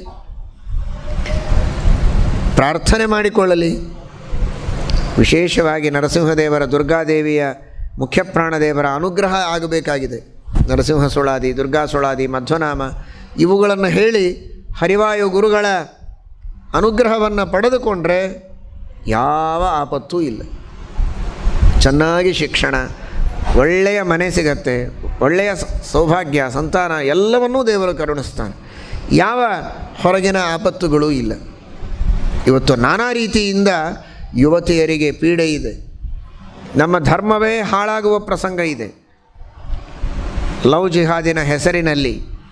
ಪ್ರಾರ್ಥನೆ ಮಾಡಿಕೊಳ್ಳಲಿ ವಿಶೇಷವಾಗಿ ನರಸಿಂಹದೇವರ ದುರ್ಗಾದೇವಿಯ ಮುಖ್ಯ ಪ್ರಾಣದೇವರ ಅನುಗ್ರಹ ಆಗಬೇಕಾಗಿದೆ ನರಸಿಂಹ ಸುಳಾದಿ ದುರ್ಗಾ ಸುಳಾದಿ ಮಧ್ವನಾಮ ಇವುಗಳನ್ನು ಹೇಳಿ ಹರಿವಾಯು ಗುರುಗಳ ಅನುಗ್ರಹವನ್ನು ಪಡೆದುಕೊಂಡ್ರೆ ಯಾವ ಆಪತ್ತೂ ಇಲ್ಲ ಚೆನ್ನಾಗಿ ಶಿಕ್ಷಣ ಒಳ್ಳೆಯ ಮನೆ ಸಿಗತ್ತೆ ಒಳ್ಳೆಯ ಸ- ಸೌಭಾಗ್ಯ ಸಂತಾನ ಎಲ್ಲವನ್ನೂ ದೇವರು ಕರುಣಿಸ್ತಾನೆ ಯಾವ ಹೊರಗಿನ ಆಪತ್ತುಗಳೂ ಇಲ್ಲ ಇವತ್ತು ನಾನಾ ರೀತಿಯಿಂದ ಯುವತಿಯರಿಗೆ ಪೀಡೆ ಇದೆ ನಮ್ಮ ಧರ್ಮವೇ ಹಾಳಾಗುವ ಪ್ರಸಂಗ ಇದೆ ಲವ್ ಜಿಹಾದಿನ ಹೆಸರಿನಲ್ಲಿ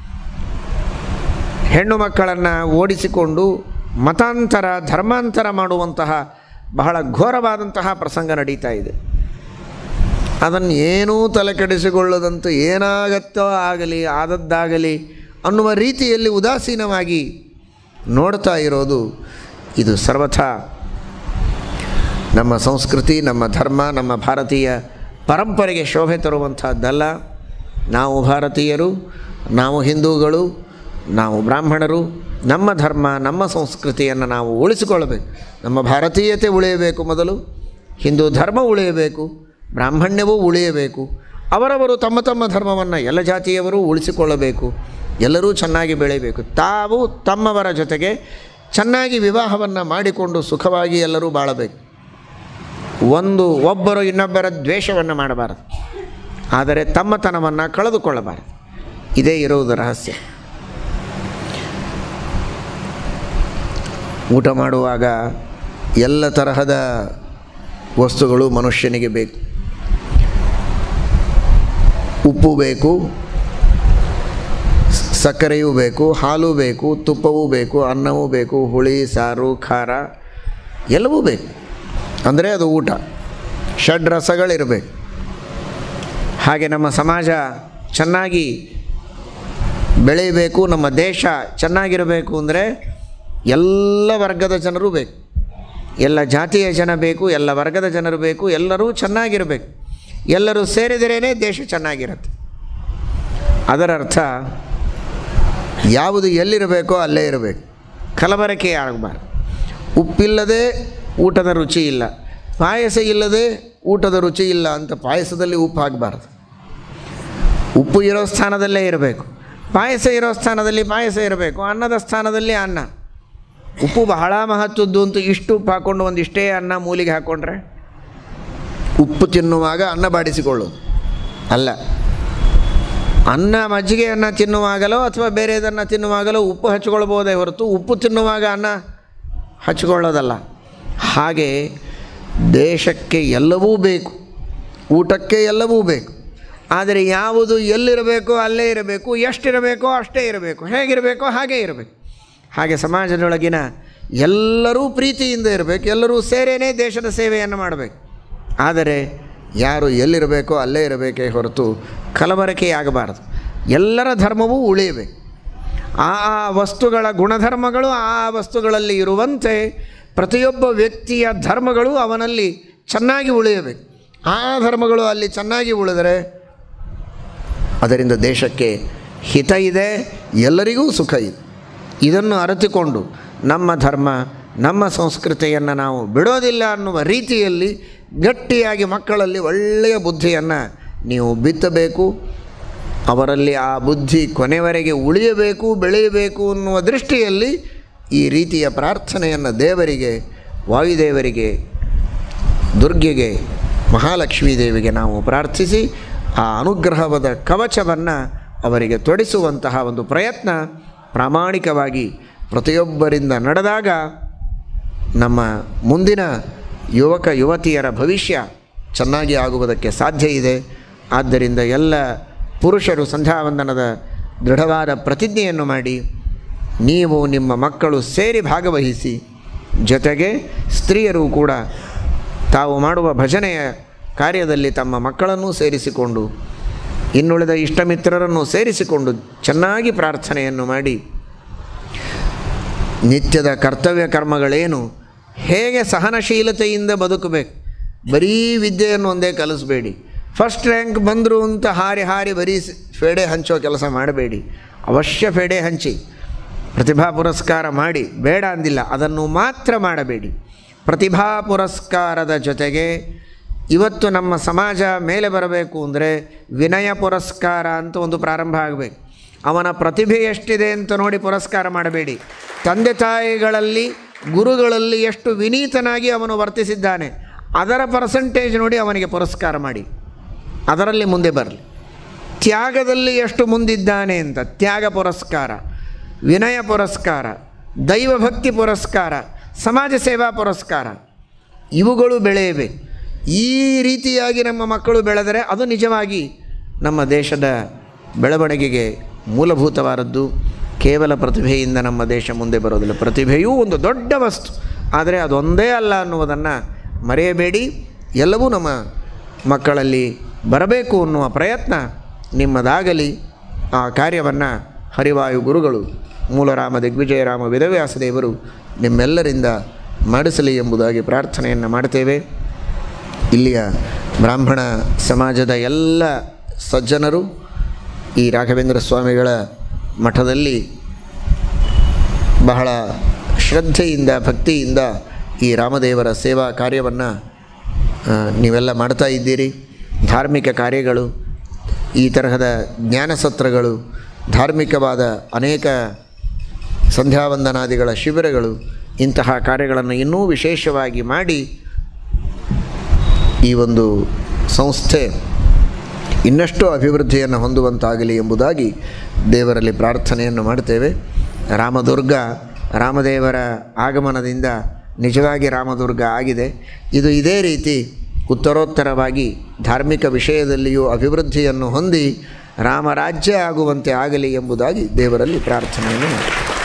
ಹೆಣ್ಣು ಮಕ್ಕಳನ್ನು ಓಡಿಸಿಕೊಂಡು ಮತಾಂತರ ಧರ್ಮಾಂತರ ಮಾಡುವಂತಹ ಬಹಳ ಘೋರವಾದಂತಹ ಪ್ರಸಂಗ ನಡೀತಾ ಇದೆ ಅದನ್ನು ಏನೂ ತಲೆ ಕೆಡಿಸಿಕೊಳ್ಳದಂತೆ ಏನಾಗತ್ತೋ ಆಗಲಿ ಆದದ್ದಾಗಲಿ ಅನ್ನುವ ರೀತಿಯಲ್ಲಿ ಉದಾಸೀನವಾಗಿ ನೋಡ್ತಾ ಇರೋದು ಇದು ಸರ್ವಥಾ ನಮ್ಮ ಸಂಸ್ಕೃತಿ ನಮ್ಮ ಧರ್ಮ ನಮ್ಮ ಭಾರತೀಯ ಪರಂಪರೆಗೆ ಶೋಭೆ ತರುವಂಥದ್ದಲ್ಲ ನಾವು ಭಾರತೀಯರು ನಾವು ಹಿಂದೂಗಳು ನಾವು ಬ್ರಾಹ್ಮಣರು ನಮ್ಮ ಧರ್ಮ ನಮ್ಮ ಸಂಸ್ಕೃತಿಯನ್ನು ನಾವು ಉಳಿಸಿಕೊಳ್ಳಬೇಕು ನಮ್ಮ ಭಾರತೀಯತೆ ಉಳಿಯಬೇಕು ಮೊದಲು ಹಿಂದೂ ಧರ್ಮ ಉಳಿಯಬೇಕು ಬ್ರಾಹ್ಮಣ್ಯವೂ ಉಳಿಯಬೇಕು ಅವರವರು ತಮ್ಮ ತಮ್ಮ ಧರ್ಮವನ್ನು ಎಲ್ಲ ಜಾತಿಯವರು ಉಳಿಸಿಕೊಳ್ಳಬೇಕು ಎಲ್ಲರೂ ಚೆನ್ನಾಗಿ ಬೆಳೆಯಬೇಕು ತಾವು ತಮ್ಮವರ ಜೊತೆಗೆ ಚೆನ್ನಾಗಿ ವಿವಾಹವನ್ನು ಮಾಡಿಕೊಂಡು ಸುಖವಾಗಿ ಎಲ್ಲರೂ ಬಾಳಬೇಕು ಒಂದು ಒಬ್ಬರು ಇನ್ನೊಬ್ಬರ ದ್ವೇಷವನ್ನು ಮಾಡಬಾರದು ಆದರೆ ತಮ್ಮತನವನ್ನು ಕಳೆದುಕೊಳ್ಳಬಾರದು ಇದೇ ಇರುವುದು ರಹಸ್ಯ ಊಟ ಮಾಡುವಾಗ ಎಲ್ಲ ತರಹದ ವಸ್ತುಗಳು ಮನುಷ್ಯನಿಗೆ ಬೇಕು ಉಪ್ಪು ಬೇಕು ಸ್- ಸಕ್ಕರೆಯೂ ಬೇಕು ಹಾಲು ಬೇಕು ತುಪ್ಪವೂ ಬೇಕು ಅನ್ನವೂ ಬೇಕು ಹುಳಿ ಸಾರು ಖಾರ ಎಲ್ಲವೂ ಬೇಕು ಅಂದರೆ ಅದು ಊಟ ಷಡ್ರಸಗಳಿರಬೇಕು ಹಾಗೆ ನಮ್ಮ ಸಮಾಜ ಚೆನ್ನಾಗಿ ಬೆಳೆಯಬೇಕು ನಮ್ಮ ದೇಶ ಚೆನ್ನಾಗಿರಬೇಕು ಅಂದರೆ ಎಲ್ಲ ವರ್ಗದ ಜನರು ಬೇಕು ಎಲ್ಲ ಜಾತಿಯ ಜನ ಬೇಕು ಎಲ್ಲ ವರ್ಗದ ಜನರು ಬೇಕು ಎಲ್ಲರೂ ಚೆನ್ನಾಗಿರಬೇಕು ಎಲ್ಲರೂ ಸೇರಿದರೇ ದೇಶ ಚೆನ್ನಾಗಿರುತ್ತೆ ಅದರ ಅರ್ಥ ಯಾವುದು ಎಲ್ಲಿರಬೇಕೋ ಅಲ್ಲೇ ಇರಬೇಕು ಕಲಬರಕೆ ಆಗಬಾರ್ದು ಉಪ್ಪಿಲ್ಲದೆ ಊಟದ ರುಚಿ ಇಲ್ಲ ಪಾಯಸ ಇಲ್ಲದೆ ಊಟದ ರುಚಿ ಇಲ್ಲ ಅಂತ ಪಾಯಸದಲ್ಲಿ ಉಪ್ಪು ಹಾಕಬಾರ್ದು ಉಪ್ಪು ಇರೋ ಸ್ಥಾನದಲ್ಲೇ ಇರಬೇಕು ಪಾಯಸ ಇರೋ ಸ್ಥಾನದಲ್ಲಿ ಪಾಯಸ ಇರಬೇಕು ಅನ್ನದ ಸ್ಥಾನದಲ್ಲಿ ಅನ್ನ ಉಪ್ಪು ಬಹಳ ಮಹತ್ವದ್ದು ಅಂತ ಇಷ್ಟು ಉಪ್ಪು ಹಾಕ್ಕೊಂಡು ಒಂದಿಷ್ಟೇ ಅನ್ನ ಮೂಲಿಗೆ ಹಾಕ್ಕೊಂಡ್ರೆ ಉಪ್ಪು ತಿನ್ನುವಾಗ ಅನ್ನ ಬಾಡಿಸಿಕೊಳ್ಳೋದು ಅಲ್ಲ ಅನ್ನ ಮಜ್ಜಿಗೆಯನ್ನು ತಿನ್ನುವಾಗಲೋ ಅಥವಾ ಬೇರೆದನ್ನು ತಿನ್ನುವಾಗಲೋ ಉಪ್ಪು ಹಚ್ಕೊಳ್ಬೋದೇ ಹೊರತು ಉಪ್ಪು ತಿನ್ನುವಾಗ ಅನ್ನ ಹಚ್ಕೊಳ್ಳೋದಲ್ಲ ಹಾಗೆ ದೇಶಕ್ಕೆ ಎಲ್ಲವೂ ಬೇಕು ಊಟಕ್ಕೆ ಎಲ್ಲವೂ ಬೇಕು ಆದರೆ ಯಾವುದು ಎಲ್ಲಿರಬೇಕೋ ಅಲ್ಲೇ ಇರಬೇಕು ಎಷ್ಟಿರಬೇಕೋ ಅಷ್ಟೇ ಇರಬೇಕು ಹೇಗಿರಬೇಕೋ ಹಾಗೇ ಇರಬೇಕು ಹಾಗೆ ಸಮಾಜದೊಳಗಿನ ಎಲ್ಲರೂ ಪ್ರೀತಿಯಿಂದ ಇರಬೇಕು ಎಲ್ಲರೂ ಸೇರೇನೇ ದೇಶದ ಸೇವೆಯನ್ನು ಮಾಡಬೇಕು ಆದರೆ ಯಾರು ಎಲ್ಲಿರಬೇಕೋ ಅಲ್ಲೇ ಇರಬೇಕೇ ಹೊರತು ಕಲಬರಕೆಯಾಗಬಾರದು ಎಲ್ಲರ ಧರ್ಮವೂ ಉಳಿಯಬೇಕು ಆ ಆ ವಸ್ತುಗಳ ಗುಣಧರ್ಮಗಳು ಆ ಆ ವಸ್ತುಗಳಲ್ಲಿ ಇರುವಂತೆ ಪ್ರತಿಯೊಬ್ಬ ವ್ಯಕ್ತಿಯ ಧರ್ಮಗಳು ಅವನಲ್ಲಿ ಚೆನ್ನಾಗಿ ಉಳಿಯಬೇಕು ಆ ಧರ್ಮಗಳು ಅಲ್ಲಿ ಚೆನ್ನಾಗಿ ಉಳಿದರೆ ಅದರಿಂದ ದೇಶಕ್ಕೆ ಹಿತ ಇದೆ ಎಲ್ಲರಿಗೂ ಸುಖ ಇದೆ ಇದನ್ನು ಅರಿತುಕೊಂಡು ನಮ್ಮ ಧರ್ಮ ನಮ್ಮ ಸಂಸ್ಕೃತಿಯನ್ನು ನಾವು ಬಿಡೋದಿಲ್ಲ ಅನ್ನುವ ರೀತಿಯಲ್ಲಿ ಗಟ್ಟಿಯಾಗಿ ಮಕ್ಕಳಲ್ಲಿ ಒಳ್ಳೆಯ ಬುದ್ಧಿಯನ್ನು ನೀವು ಬಿತ್ತಬೇಕು ಅವರಲ್ಲಿ ಆ ಬುದ್ಧಿ ಕೊನೆವರೆಗೆ ಉಳಿಯಬೇಕು ಬೆಳೆಯಬೇಕು ಅನ್ನುವ ದೃಷ್ಟಿಯಲ್ಲಿ ಈ ರೀತಿಯ ಪ್ರಾರ್ಥನೆಯನ್ನು ದೇವರಿಗೆ ವಾಯುದೇವರಿಗೆ ದುರ್ಗೆಗೆ ಮಹಾಲಕ್ಷ್ಮೀ ದೇವಿಗೆ ನಾವು ಪ್ರಾರ್ಥಿಸಿ ಆ ಅನುಗ್ರಹವಾದ ಕವಚವನ್ನು ಅವರಿಗೆ ತೊಡಿಸುವಂತಹ ಒಂದು ಪ್ರಯತ್ನ ಪ್ರಾಮಾಣಿಕವಾಗಿ ಪ್ರತಿಯೊಬ್ಬರಿಂದ ನಡೆದಾಗ ನಮ್ಮ ಮುಂದಿನ ಯುವಕ ಯುವತಿಯರ ಭವಿಷ್ಯ ಚೆನ್ನಾಗಿ ಆಗುವುದಕ್ಕೆ ಸಾಧ್ಯ ಇದೆ ಆದ್ದರಿಂದ ಎಲ್ಲ ಪುರುಷರು ಸಂಧ್ಯಾವಂದನದ ದೃಢವಾದ ಪ್ರತಿಜ್ಞೆಯನ್ನು ಮಾಡಿ ನೀವು ನಿಮ್ಮ ಮಕ್ಕಳು ಸೇರಿ ಭಾಗವಹಿಸಿ ಜೊತೆಗೆ ಸ್ತ್ರೀಯರು ಕೂಡ ತಾವು ಮಾಡುವ ಭಜನೆಯ ಕಾರ್ಯದಲ್ಲಿ ತಮ್ಮ ಮಕ್ಕಳನ್ನೂ ಸೇರಿಸಿಕೊಂಡು ಇನ್ನುಳಿದ ಇಷ್ಟಮಿತ್ರರನ್ನು ಸೇರಿಸಿಕೊಂಡು ಚೆನ್ನಾಗಿ ಪ್ರಾರ್ಥನೆಯನ್ನು ಮಾಡಿ ನಿತ್ಯದ ಕರ್ತವ್ಯ ಕರ್ಮಗಳೇನು ಹೇಗೆ ಸಹನಶೀಲತೆಯಿಂದ ಬದುಕಬೇಕು ಬರೀ ವಿದ್ಯೆಯನ್ನು ಒಂದೇ ಕಲಿಸಬೇಡಿ ಫಸ್ಟ್ ರ್ಯಾಂಕ್ ಬಂದರು ಅಂತ ಹಾರಿ ಹಾರಿ ಬರೀ ಸ್- ಫೇಡೆ ಹಂಚೋ ಕೆಲಸ ಮಾಡಬೇಡಿ ಅವಶ್ಯ ಫೇಡೆ ಹಂಚಿ ಪ್ರತಿಭಾ ಪುರಸ್ಕಾರ ಮಾಡಿ ಬೇಡ ಅಂದಿಲ್ಲ ಅದನ್ನು ಮಾತ್ರ ಮಾಡಬೇಡಿ ಪ್ರತಿಭಾ ಪುರಸ್ಕಾರದ ಜೊತೆಗೆ ಇವತ್ತು ನಮ್ಮ ಸಮಾಜ ಮೇಲೆ ಬರಬೇಕು ಅಂದರೆ ವಿನಯ ಪುರಸ್ಕಾರ ಅಂತ ಒಂದು ಪ್ರಾರಂಭ ಆಗಬೇಕು ಅವನ ಪ್ರತಿಭೆ ಎಷ್ಟಿದೆ ಅಂತ ನೋಡಿ ಪುರಸ್ಕಾರ ಮಾಡಬೇಡಿ ತಂದೆ ತಾಯಿಗಳಲ್ಲಿ ಗುರುಗಳಲ್ಲಿ ಎಷ್ಟು ವಿನೀತನಾಗಿ ಅವನು ವರ್ತಿಸಿದ್ದಾನೆ ಅದರ ಪರ್ಸಂಟೇಜ್ ನೋಡಿ ಅವನಿಗೆ ಪುರಸ್ಕಾರ ಮಾಡಿ ಅದರಲ್ಲಿ ಮುಂದೆ ಬರಲಿ ತ್ಯಾಗದಲ್ಲಿ ಎಷ್ಟು ಮುಂದಿದ್ದಾನೆ ಅಂತ ತ್ಯಾಗ ಪುರಸ್ಕಾರ ವಿನಯ ಪುರಸ್ಕಾರ ದೈವಭಕ್ತಿ ಪುರಸ್ಕಾರ ಸಮಾಜ ಸೇವಾ ಪುರಸ್ಕಾರ ಇವುಗಳು ಬೆಳೆಯಬೇಕು ಈ ರೀತಿಯಾಗಿ ನಮ್ಮ ಮಕ್ಕಳು ಬೆಳೆದರೆ ಅದು ನಿಜವಾಗಿ ನಮ್ಮ ದೇಶದ ಬೆಳವಣಿಗೆಗೆ ಮೂಲಭೂತವಾದದ್ದು ಕೇವಲ ಪ್ರತಿಭೆಯಿಂದ ನಮ್ಮ ದೇಶ ಮುಂದೆ ಬರೋದಿಲ್ಲ ಪ್ರತಿಭೆಯೂ ಒಂದು ದೊಡ್ಡ ವಸ್ತು ಆದರೆ ಅದೊಂದೇ ಅಲ್ಲ ಅನ್ನುವುದನ್ನು ಮರೆಯಬೇಡಿ ಎಲ್ಲವೂ ನಮ್ಮ ಮಕ್ಕಳಲ್ಲಿ ಬರಬೇಕು ಅನ್ನುವ ಪ್ರಯತ್ನ ನಿಮ್ಮದಾಗಲಿ ಆ ಕಾರ್ಯವನ್ನು ಹರಿವಾಯು ಗುರುಗಳು ಮೂಲರಾಮ ದಿಗ್ವಿಜಯರಾಮ ವೇದವ್ಯಾಸದೇವರು ನಿಮ್ಮೆಲ್ಲರಿಂದ ಮಾಡಿಸಲಿ ಎಂಬುದಾಗಿ ಪ್ರಾರ್ಥನೆಯನ್ನು ಮಾಡ್ತೇವೆ ಇಲ್ಲಿಯ ಬ್ರಾಹ್ಮಣ ಸಮಾಜದ ಎಲ್ಲ ಸಜ್ಜನರು ಈ ರಾಘವೇಂದ್ರ ಸ್ವಾಮಿಗಳ ಮಠದಲ್ಲಿ ಬಹಳ ಶ್ರದ್ಧೆಯಿಂದ ಭಕ್ತಿಯಿಂದ ಈ ರಾಮದೇವರ ಸೇವಾ ಕಾರ್ಯವನ್ನು ನೀವೆಲ್ಲ ಮಾಡ್ತಾ ಇದ್ದೀರಿ ಧಾರ್ಮಿಕ ಕಾರ್ಯಗಳು ಈ ತರಹದ ಜ್ಞಾನಸತ್ರಗಳು ಧಾರ್ಮಿಕವಾದ ಅನೇಕ ಸಂಧ್ಯಾವಂದನಾದಿಗಳ ಶಿಬಿರಗಳು ಇಂತಹ ಕಾರ್ಯಗಳನ್ನು ಇನ್ನೂ ವಿಶೇಷವಾಗಿ ಮಾಡಿ ಈ ಒಂದು ಸಂಸ್ಥೆ ಇನ್ನಷ್ಟು ಅಭಿವೃದ್ಧಿಯನ್ನು ಹೊಂದುವಂತಾಗಲಿ ಎಂಬುದಾಗಿ ದೇವರಲ್ಲಿ ಪ್ರಾರ್ಥನೆಯನ್ನು ಮಾಡ್ತೇವೆ ರಾಮದುರ್ಗ ರಾಮದೇವರ ಆಗಮನದಿಂದ ನಿಜವಾಗಿ ರಾಮದುರ್ಗ ಆಗಿದೆ ಇದು ಇದೇ ರೀತಿ ಉತ್ತರೋತ್ತರವಾಗಿ ಧಾರ್ಮಿಕ ವಿಷಯದಲ್ಲಿಯೂ ಅಭಿವೃದ್ಧಿಯನ್ನು ಹೊಂದಿ ರಾಮರಾಜ್ಯ ಆಗುವಂತೆ ಆಗಲಿ ಎಂಬುದಾಗಿ ದೇವರಲ್ಲಿ ಪ್ರಾರ್ಥನೆಯನ್ನು ಮಾಡ್ತೇವೆ